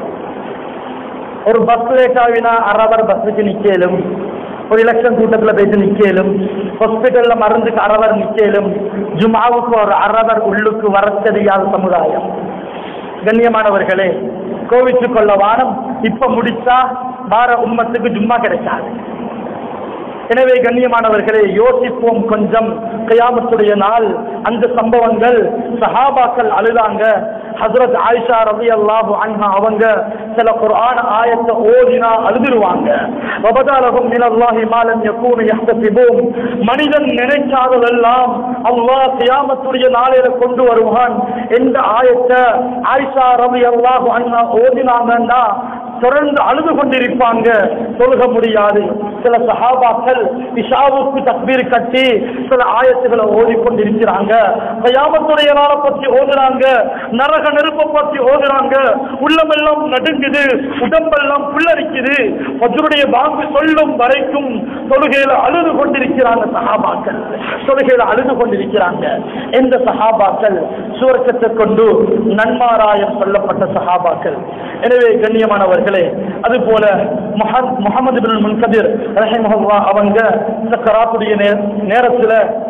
ஒரு பஸ் லேட் ஆகினா அரவர் பஸ்ஸுக்கு நிக்கலும் ஒரு எலெக்ஷன் கூட்டத்தில் போயிட்டு நிக்கலும் ஹாஸ்பிட்டல்ல மருந்துக்கு அரவர் நிக்கலும் ஜுமாவுக்கு ஒரு அரவர் உள்ளுக்கு வர தெரியாத சமுதாயம் கண்ணியமானவர்களே கோவிச்சு கொள்ள வானம் இப்ப முடிச்சா வார உம்மத்துக்கு ஜும்மா கிடைக்காது எனவே கண்ணியமானவர்களே யோசிப்போம் கொஞ்சம் கயாமத்துடைய நாள் அந்த சம்பவங்கள் சஹாபாக்கள் அழுதாங்க ஹசரத் ஆயிஷா ரவி அல்லாஹு அன்ஹா அவங்க சில குர்ஆன் ஆயத்தை ஓதினா அழுதுருவாங்க வபதாலகும் மினல்லாஹி மாலம் யகூனு யஹ்தசிபூன் மனிதன் நினைக்காததெல்லாம் அல்லாஹ் கியாமத்துடைய நாளையில கொண்டு வருவான் என்ற ஆயத்தை ஆயிஷா ரவி அல்லாஹு அன்ஹா ஓதினாங்கன்னா தொடர்ந்து அழுது கொண்டிருப்பாங்க தொழுக முடியாது சில சஹாபாக்கள் இஷாவுக்கு தக்பீர் கட்டி சில ஆயத்துகளை ஓதிக்கொண்டிருக்கிறாங்க கயாமத்துடைய நாளை பற்றி ஓதுறாங்க நரக நெருப்பை பற்றி ஓதுறாங்க உள்ளமெல்லாம் நடுங்குது உடம்பெல்லாம் புல்லரிக்குது ஃபஜ்ருடைய பாங்கு சொல்லும் வரைக்கும் தொழுகையில அழுது கொண்டிருக்கிறாங்க சஹாபாக்கள் தொழுகையில அழுது கொண்டிருக்கிறாங்க எந்த சஹாபாக்கள் சுவர்க்கத்தை கொண்டு நன்மாராயம் சொல்லப்பட்ட சஹாபாக்கள் எனவே கண்ணியமானவர்களே அது போல முகமது பின் முன்கதிர் ரஹிமஹுல்லா அவங்க சக்கராத்துடைய நேரத்துல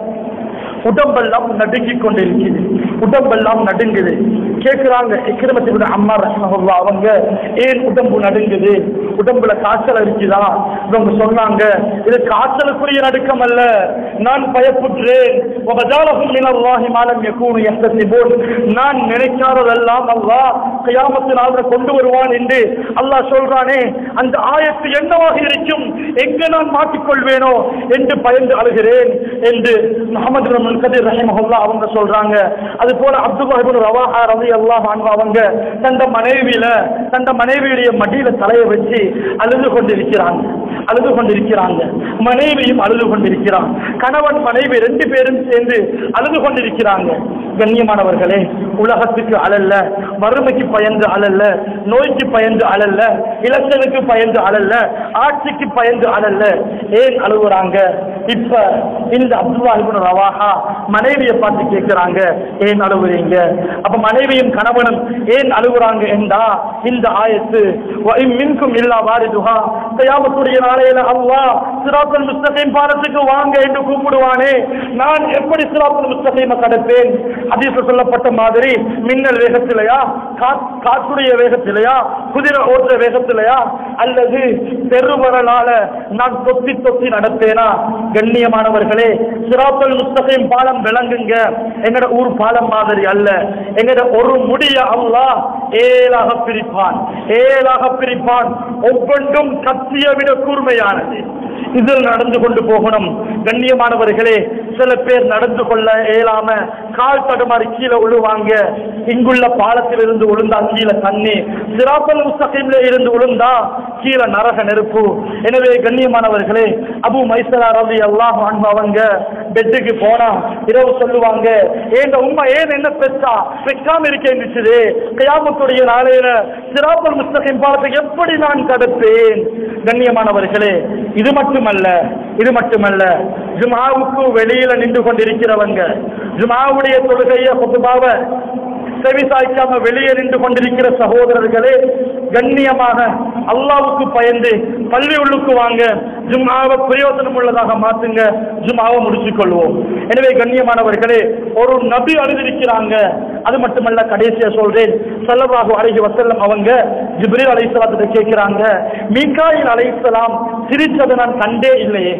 உடம்பெல்லாம் நடுங்கிக் கொண்டிருக்குது உடம்பெல்லாம் நடுங்குது கேட்கிறாங்க இக்கிரமத்தினுடைய அம்மா ரஹ்மஹுல்லா அவங்க ஏன் உடம்பு நடுங்குது உடம்புல காய்ச்சல் இருக்குதா இவங்க சொன்னாங்க இது காய்ச்சலுக்குரிய நடுக்கம் அல்ல நான் பயப்புற்றேன் وَبَدَالَهُمْ مِنَ اللَّهِ مَا لَمْ يَكُونُوا يَحْتَسِبُونَ நான் நினைக்காததெல்லாம் அல்லாஹ் கியாமத்து நாள்ல கொண்டு வருவான் என்று அல்லாஹ் சொல்றானே அந்த ஆயத்து என்னவாக இருக்கும் எங்க நான் மாட்டிக்கொள்வேனோ என்று பயந்து அழுகிறேன் என்று முகமது ரமன் கதிர் ரஹிமஹுல்லா அவங்க சொல்றாங்க அது போல அப்துல்லா இப்னு ரவாஹா ரலியல்லாஹு அன்ஹு அவங்க தந்த மனைவியில தந்த மனைவியுடைய மடியில தலையை வச்சு அழுது கொண்டிருக்கிறாங்க அழுது கொண்டிருக்கிறாங்க மனைவியும் அழுது கொண்டிருக்கிறான் கணவன் மனைவி ரெண்டு பேரும் சேர்ந்து அழுது கொண்டிருக்கிறாங்க கண்ணியமானவர்களே உலகத்துக்கு அழல்ல வறுமைக்கு பயந்து அழல்ல நோய்க்கு பயந்து அழல்ல இலக்கனுக்கு பயந்து அழல்ல ஆட்சிக்கு பயந்து அழல்ல ஏன் அழுகுறாங்க இப்ப இந்த அப்துல்லா இப்னு ரவாஹா மனைவியை பார்த்து கேட்கிறாங்க ஏன் அழுகுறீங்க அப்ப மனைவியும் கணவனும் ஏன் அழுகுறாங்க என்றா இந்த ஆயத்து மின்கும் இல்லா வாரிதுஹா கயாமத்துடைய நாளையில அல்லாஹ் சிராத்தல் முஸ்தகீம் பாலத்துக்கு வாங்க என்று கூப்பிடுவானே நான் எப்படி சிராத்தல் முஸ்தகீம கடப்பேன் ஹதீஸ்ல சொல்லப்பட்ட மாதிரி மின்னல் வேகத்திலையா கா- காற்றுடைய வேகத்திலையா குதிரை ஓட்டுற வேகத்திலையா அல்லது பெருவரலால நான் தொத்தி தொத்தி நடப்பேனா கண்ணியமானவர்களே சிராத்தல் முஸ்தகீம் பாலம் விளங்குங்க எங்கட ஊர் பாலம் மாதிரி அல்ல எங்கட ஒரு முடிய அல்லாஹ் ஏழாக பிரிப்பான் ஏழாக பிரிப்பான் ஒவ்வொன்றும் கத்திய விட கூர்மையானது இதில் நடந்து கொண்டு போகணும் கண்ணியமானவர்களே சில பேர் நடந்து கொள்ள இயலாம கால் தடுமாறி கீழே விழுவாங்க இங்குள்ள பாலத்தில் இருந்து விழுந்தா கீழே தண்ணி சிராப்பல் முஸ்தகிம்ல இருந்து விழுந்தா கீழே நரக நெருப்பு எனவே கண்ணியமானவர்களே அபு மைசரா ரவி அல்லாஹ் அவங்க பெட்டுக்கு போனா இரவு சொல்லுவாங்க ஏங்க உண்மை ஏன் என்ன பெற்றா வைக்காம இருக்கேன்னுச்சு கயாமத்துடைய நாளையில சிராப்பல் முஸ்தகிம் பாலத்தை எப்படி நான் தடுப்பேன் கண்ணியமானவர்களே இது மட்டுமல்ல இது மட்டுமல்ல ஜுமாவுக்கு வெளியில நின்று கொண்டிருக்கிறவங்க ஜுமாவுடைய தொழுகைய குத்துபாவை செவி சாய்க்காம வெளியே நின்று கொண்டிருக்கிற சகோதரர்களே கண்ணியமாக அல்லாவுக்கு பயந்து பள்ளி உள்ளுக்கு வாங்க ஜும்மாவை பிரயோஜனம் உள்ளதாக மாத்துங்க ஜும்மாவை முடிச்சுக் கொள்வோம் எனவே கண்ணியமானவர்களே ஒரு நபி அழுதிருக்கிறாங்க அது மட்டுமல்ல கடைசியா சொல்றேன் செல்லவாக அழகி வசல்லம் அவங்க ஜிப்ரீல் அலைசலாத்திட்ட கேட்கிறாங்க மீகாயில் அலைசலாம் சிரிச்சதை நான் கண்டே இல்லையே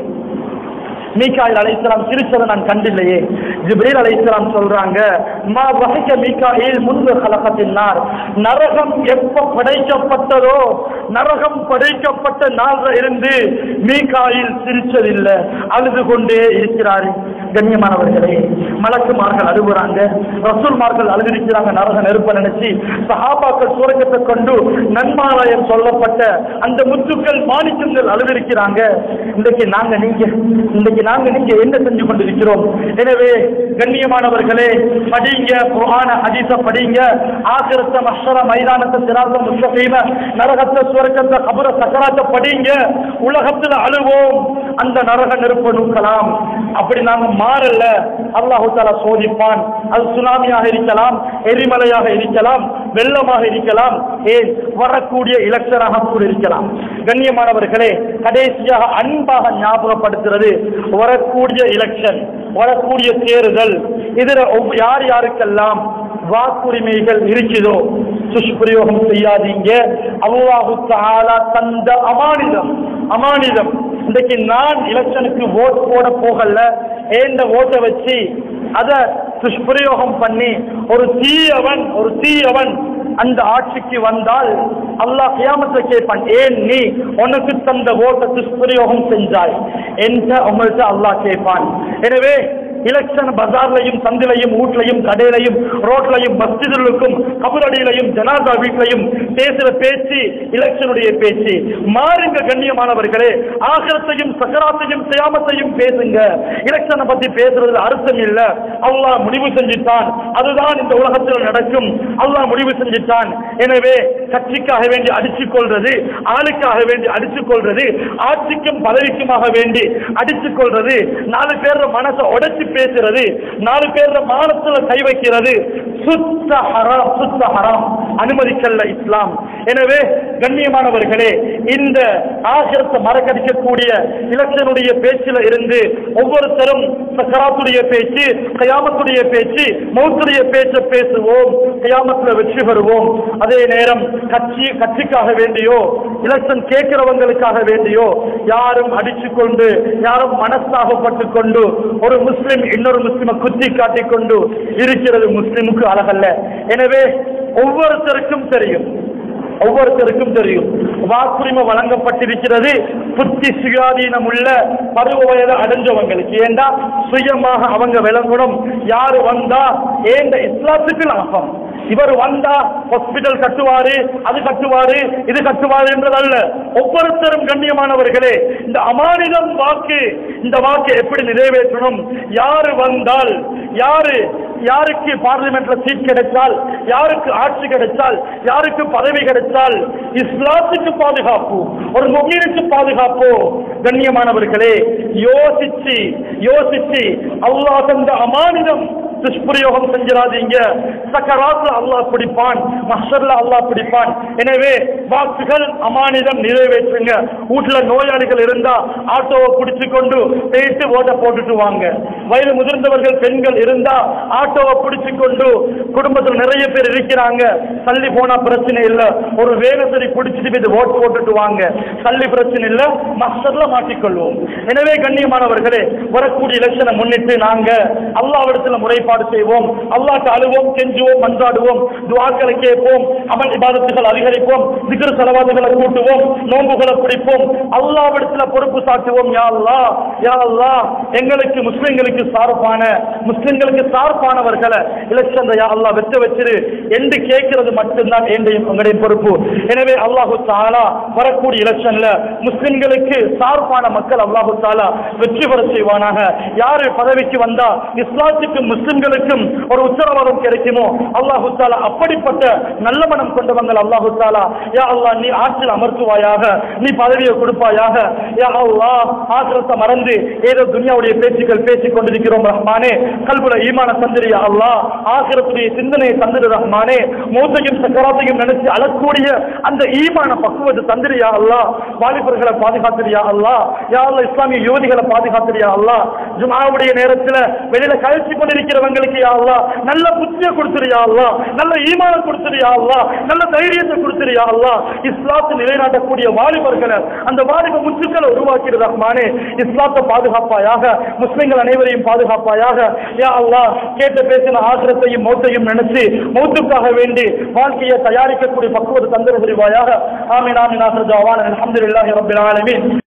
மீகாயில் அலைஹிஸ்ஸலாம் சிரிச்சதை நான் கண்டில்லையே ஜிப்ரீல் அலைஹிஸ்ஸலாம் சொல்றாங்க மா வஹிக மீகாயில் முன்பு கலகத்தினார் நரகம் எப்ப படைக்கப்பட்டதோ நரகம் படைக்கப்பட்ட நாள்ல இருந்து மீகாயில் சிரிச்சதில்லை அழுது கொண்டே இருக்கிறாரு கண்ணியமானவர்களே மலக்குமார்கள் அழுகுறாங்க ரசூல்மார்கள் அழுதிருக்கிறாங்க நரக நெருப்ப நினைச்சு சஹாபாக்கள் சுரங்கத்தை கொண்டு நன்மாலயம் சொல்லப்பட்ட அந்த முத்துக்கள் மாணிக்கங்கள் அழுதிருக்கிறாங்க இன்றைக்கு நாங்க நீங்க இன்றைக்கு நாங்க நீங்க என்ன செஞ்சு கொண்டிருக்கிறோம் எனவே கண்ணியமானவர்களே படிங்க குர்ஆன ஹதீஸ படிங்க ஆகிரத்த மஹ்ஷர மைதானத்தை சிராத்த முஸ்தகீம நரகத்தை சுவர்க்கத்தை கபர சக்கராத்த படிங்க உலகத்துல அழுவோம் அந்த நரக நெருப்பை நூக்கலாம் அப்படி நாங்க மாறல அல்லாஹு தாலா சோதிப்பான் அது சுனாமியாக இருக்கலாம் எரிமலையாக இருக்கலாம் வெள்ளமாக இருக்கலாம் ஏன் வரக்கூடிய இலக்ஷனாக கூட இருக்கலாம் கண்ணியமானவர்களே கடைசியாக அன்பாக ஞாபகப்படுத்துறது வரக்கூடிய எலெக்ஷன் வரக்கூடிய தேர்தல் இதுல ஒவ்- யார் யாருக்கெல்லாம் வாக்குரிமைகள் இருக்குதோ துஷ்பிரயோகம் செய்யாதீங்க அல்லாஹு தஆலா தந்த அமானிதம் அமானிதம் இன்றைக்கு நான் எலெக்ஷனுக்கு ஓட் போட போகல ஏந்த ஓட்டை வச்சு அதை துஷ்பிரயோகம் பண்ணி ஒரு தீயவன் ஒரு தீயவன் அந்த ஆட்சிக்கு வந்தால் அல்லாஹ் கியாமத்தை கேட்பான் ஏன் நீ உனக்கு தந்த ஓட்ட துஷ்பிரயோகம் செஞ்சாய் என்ற உங்கள்கிட்ட அல்லாஹ் கேட்பான் எனவே எலெக்ஷன் பஜார்லையும் சந்திலையும் வீட்லையும் கடையிலையும் ரோட்லையும் மஸ்ஜிதுகளுக்கும் கபரடியிலையும் ஜனாதா வீட்லையும் பேசுற பேச்சு எலெக்ஷனுடைய பேச்சு மாறுங்க கண்ணியமானவர்களே ஆகரத்தையும் சக்கராத்தையும் சியாமத்தையும் பேசுங்க எலெக்ஷனை பத்தி பேசுறதுல அர்த்தம் இல்ல அல்லாஹ் முடிவு செஞ்சுட்டான் அதுதான் இந்த உலகத்தில் நடக்கும் அல்லாஹ் முடிவு செஞ்சுட்டான் எனவே கட்சிக்காக வேண்டி அடிச்சுக் கொள்றது ஆளுக்காக வேண்டி அடிச்சுக் கொள்றது ஆட்சிக்கும் பதவிக்குமாக வேண்டி அடிச்சுக் கொள்றது நாலு பேர் மனசை உடைச்சு பேசுறது நாலு பேர் மானத்துல கை வைக்கிறது சுத்த ஹராம் சுத்த ஹராம் அனுமதிக்கல்ல இஸ்லாம் எனவே கண்ணியமானவர்களே இந்த ஆசிரத்தை மறக்கடிக்கக்கூடிய இலட்சனுடைய பேச்சில இருந்து ஒவ்வொருத்தரும் சக்கராத்துடைய பேச்சு கயாமத்துடைய பேச்சு மௌத்துடைய பேச்ச பேசுவோம் கயாமத்துல வெற்றி பெறுவோம் அதே நேரம் கட்சி கட்சிக்காக வேண்டியோ எலெக்ஷன் கேட்கிறவங்களுக்காக வேண்டியோ யாரும் அடிச்சு கொண்டு யாரும் மனஸ்தாபப்பட்டு கொண்டு ஒரு முஸ்லிம் இன்னொரு முஸ்லிமை குத்தி காட்டிக் கொண்டு இருக்கிறது முஸ்லிமுக்கு அழகல்ல எனவே ஒவ்வொருத்தருக்கும் தெரியும் ஒவ்வொருத்தருக்கும் தெரியும் வாக்குரிமை வழங்கப்பட்டிருக்கிறது புத்தி சுயாதீனம் உள்ள பருவ வயது அடைஞ்சவங்களுக்கு ஏண்டா சுயமாக அவங்க விளங்கணும் யாரு வந்தா ஏண்ட இஸ்லாத்துக்கு லாபம் இவர் வந்தா ஹாஸ்பிட்டல் கட்டுவாரு அது கட்டுவாரு இது கட்டுவாரு என்றதல்ல ஒவ்வொருத்தரும் கண்ணியமானவர்களே இந்த அமானிதம் வாக்கு இந்த வாக்கு எப்படி நிறைவேற்றணும் யாரு வந்தால் யாரு யாருக்கு பார்லிமெண்ட்ல சீட் கிடைச்சால் யாருக்கு ஆட்சி கிடைச்சால் யாருக்கு பதவி கிடைச்சால் இஸ்லாத்துக்கு பாதுகாப்பு ஒரு முகீனுக்கு பாதுகாப்பு கண்ணியமானவர்களே யோசிச்சு யோசிச்சு அல்லாஹ் தந்த அமானிதம் துஷ்பிரயோகம் செஞ்சிடாதீங்க சக்கராத்துல அல்லாஹ் பிடிப்பான் மஹர்ல அல்லாஹ் பிடிப்பான் எனவே வாக்குகள் அமானிதம் நிறைவேற்றுங்க வீட்டுல நோயாளிகள் இருந்தா ஆட்டோவை பிடிச்சு கொண்டு போயிட்டு ஓட்ட போட்டுட்டு வாங்க வயது முதிர்ந்தவர்கள் பெண்கள் இருந்தா ஆட்டோவை பிடிச்சு கொண்டு குடும்பத்தில் நிறைய பேர் இருக்கிறாங்க தள்ளி போனா பிரச்சனை இல்ல ஒரு வேகத்தடி பிடிச்சிட்டு போய் ஓட்டு போட்டுட்டு வாங்க தள்ளி பிரச்சனை இல்ல மஸ்டர்ல மாட்டிக்கொள்வோம் எனவே கண்ணியமானவர்களே வரக்கூடிய எலெக்ஷனை முன்னிட்டு நாங்க அல்லாவிடத்துல முறைப்பாடு செய்வோம் அல்லாஹ்க்கு அழுவோம் கெஞ்சுவோம் மன்றாடுவோம் துவாக்களை கேட்போம் அமல் இபாதத்துகள் அதிகரிப்போம் திக்ரு செலவாதுகளை கூட்டுவோம் நோன்புகளை பிடிப்போம் அல்லாவிடத்துல பொறுப்பு சாட்டுவோம் யா அல்லாஹ் யா அல்லாஹ் எங்களுக்கு முஸ்லிம்களுக்கு சார்பான முஸ்லிம்களுக்கு சார்பானவர்களை எலெக்ஷன் யா அல்லாஹ் வெச்ச வச்சிரு என்று கேட்கிறது மட்டும்தான் என்னுடைய உங்களுடைய பொறுப்பு எனவே அல்லாஹு தாலா வரக்கூடிய எலெக்ஷன்ல முஸ்லிம்களுக்கு சார்பான மக்கள் அல்லாஹு தாலா வெற்றி பெற செய்வானாக யாரு பதவிக்கு வந்தா இஸ்லாத்துக்கும் முஸ்லிம்களுக்கும் ஒரு உத்தரவாதம் கிடைக்குமோ அல்லாஹு தாலா அப்படிப்பட்ட நல்ல மனம் கொண்டவங்கள் அல்லாஹு தாலா யா அல்லாஹ் நீ ஆட்சியில் அமர்த்துவாயாக நீ பதவியை கொடுப்பாயாக யா அல்லாஹ் ஆசிரத்தை மறந்து ஏதோ துனியாவுடைய பேச்சுக்கள் பேசிக் கொண்டிருக்கிறோம் ரஹ்மானே கல்புல ஈமான தந்திரி யா அல்லாஹ் ஆசிரத்துடைய சிந்தனையை தந்திரு ரஹ்மானே மூத்தையும் சக்கராத்தையும் நினைச்சு அழக்கூடிய அந்த ஈமான பக்குவத்தை தந்திரியா அல்லாஹ் வாலிபர்களை பாதுகாத்திரியா அல்லாஹ் யா அல்லாஹ் இஸ்லாமிய யுவதிகளை பாதுகாத்திரியா அல்லாஹ் ஜுமாவுடைய நேரத்துல வெளியில கழிச்சு கொண்டிருக்கிறவங்களுக்கு யா அல்லாஹ் நல்ல புத்திய கொடுத்துறியா அல்லாஹ் நல்ல ஈமான கொடுத்துறியா அல்லாஹ் நல்ல தைரியத்தை கொடுத்துறியா அல்லாஹ் இஸ்லாத்தை நிலைநாட்டக்கூடிய வாலிபர்களை அந்த வாலிப முத்துக்களை உருவாக்கிற ரஹ்மானே இஸ்லாத்தை பாதுகாப்பாயாக முஸ்லிம்கள் அனைவரையும் பாதுகாப்பாயாக யா அல்லாஹ் கேட்ட பேசின ஆசிரத்தையும் மௌத்தையும் நினைச்சு மௌத்துக்காக வேண்டி வாழ்க்கையை தயாரிக்கக்கூடிய பக்குவத்தை தந்திர புரிவாயாக ஆமீன் ஆமீன் ஆசிர் ஜவான் அல்ஹம்துலில்லாஹி ரப்பில் ஆலமீன்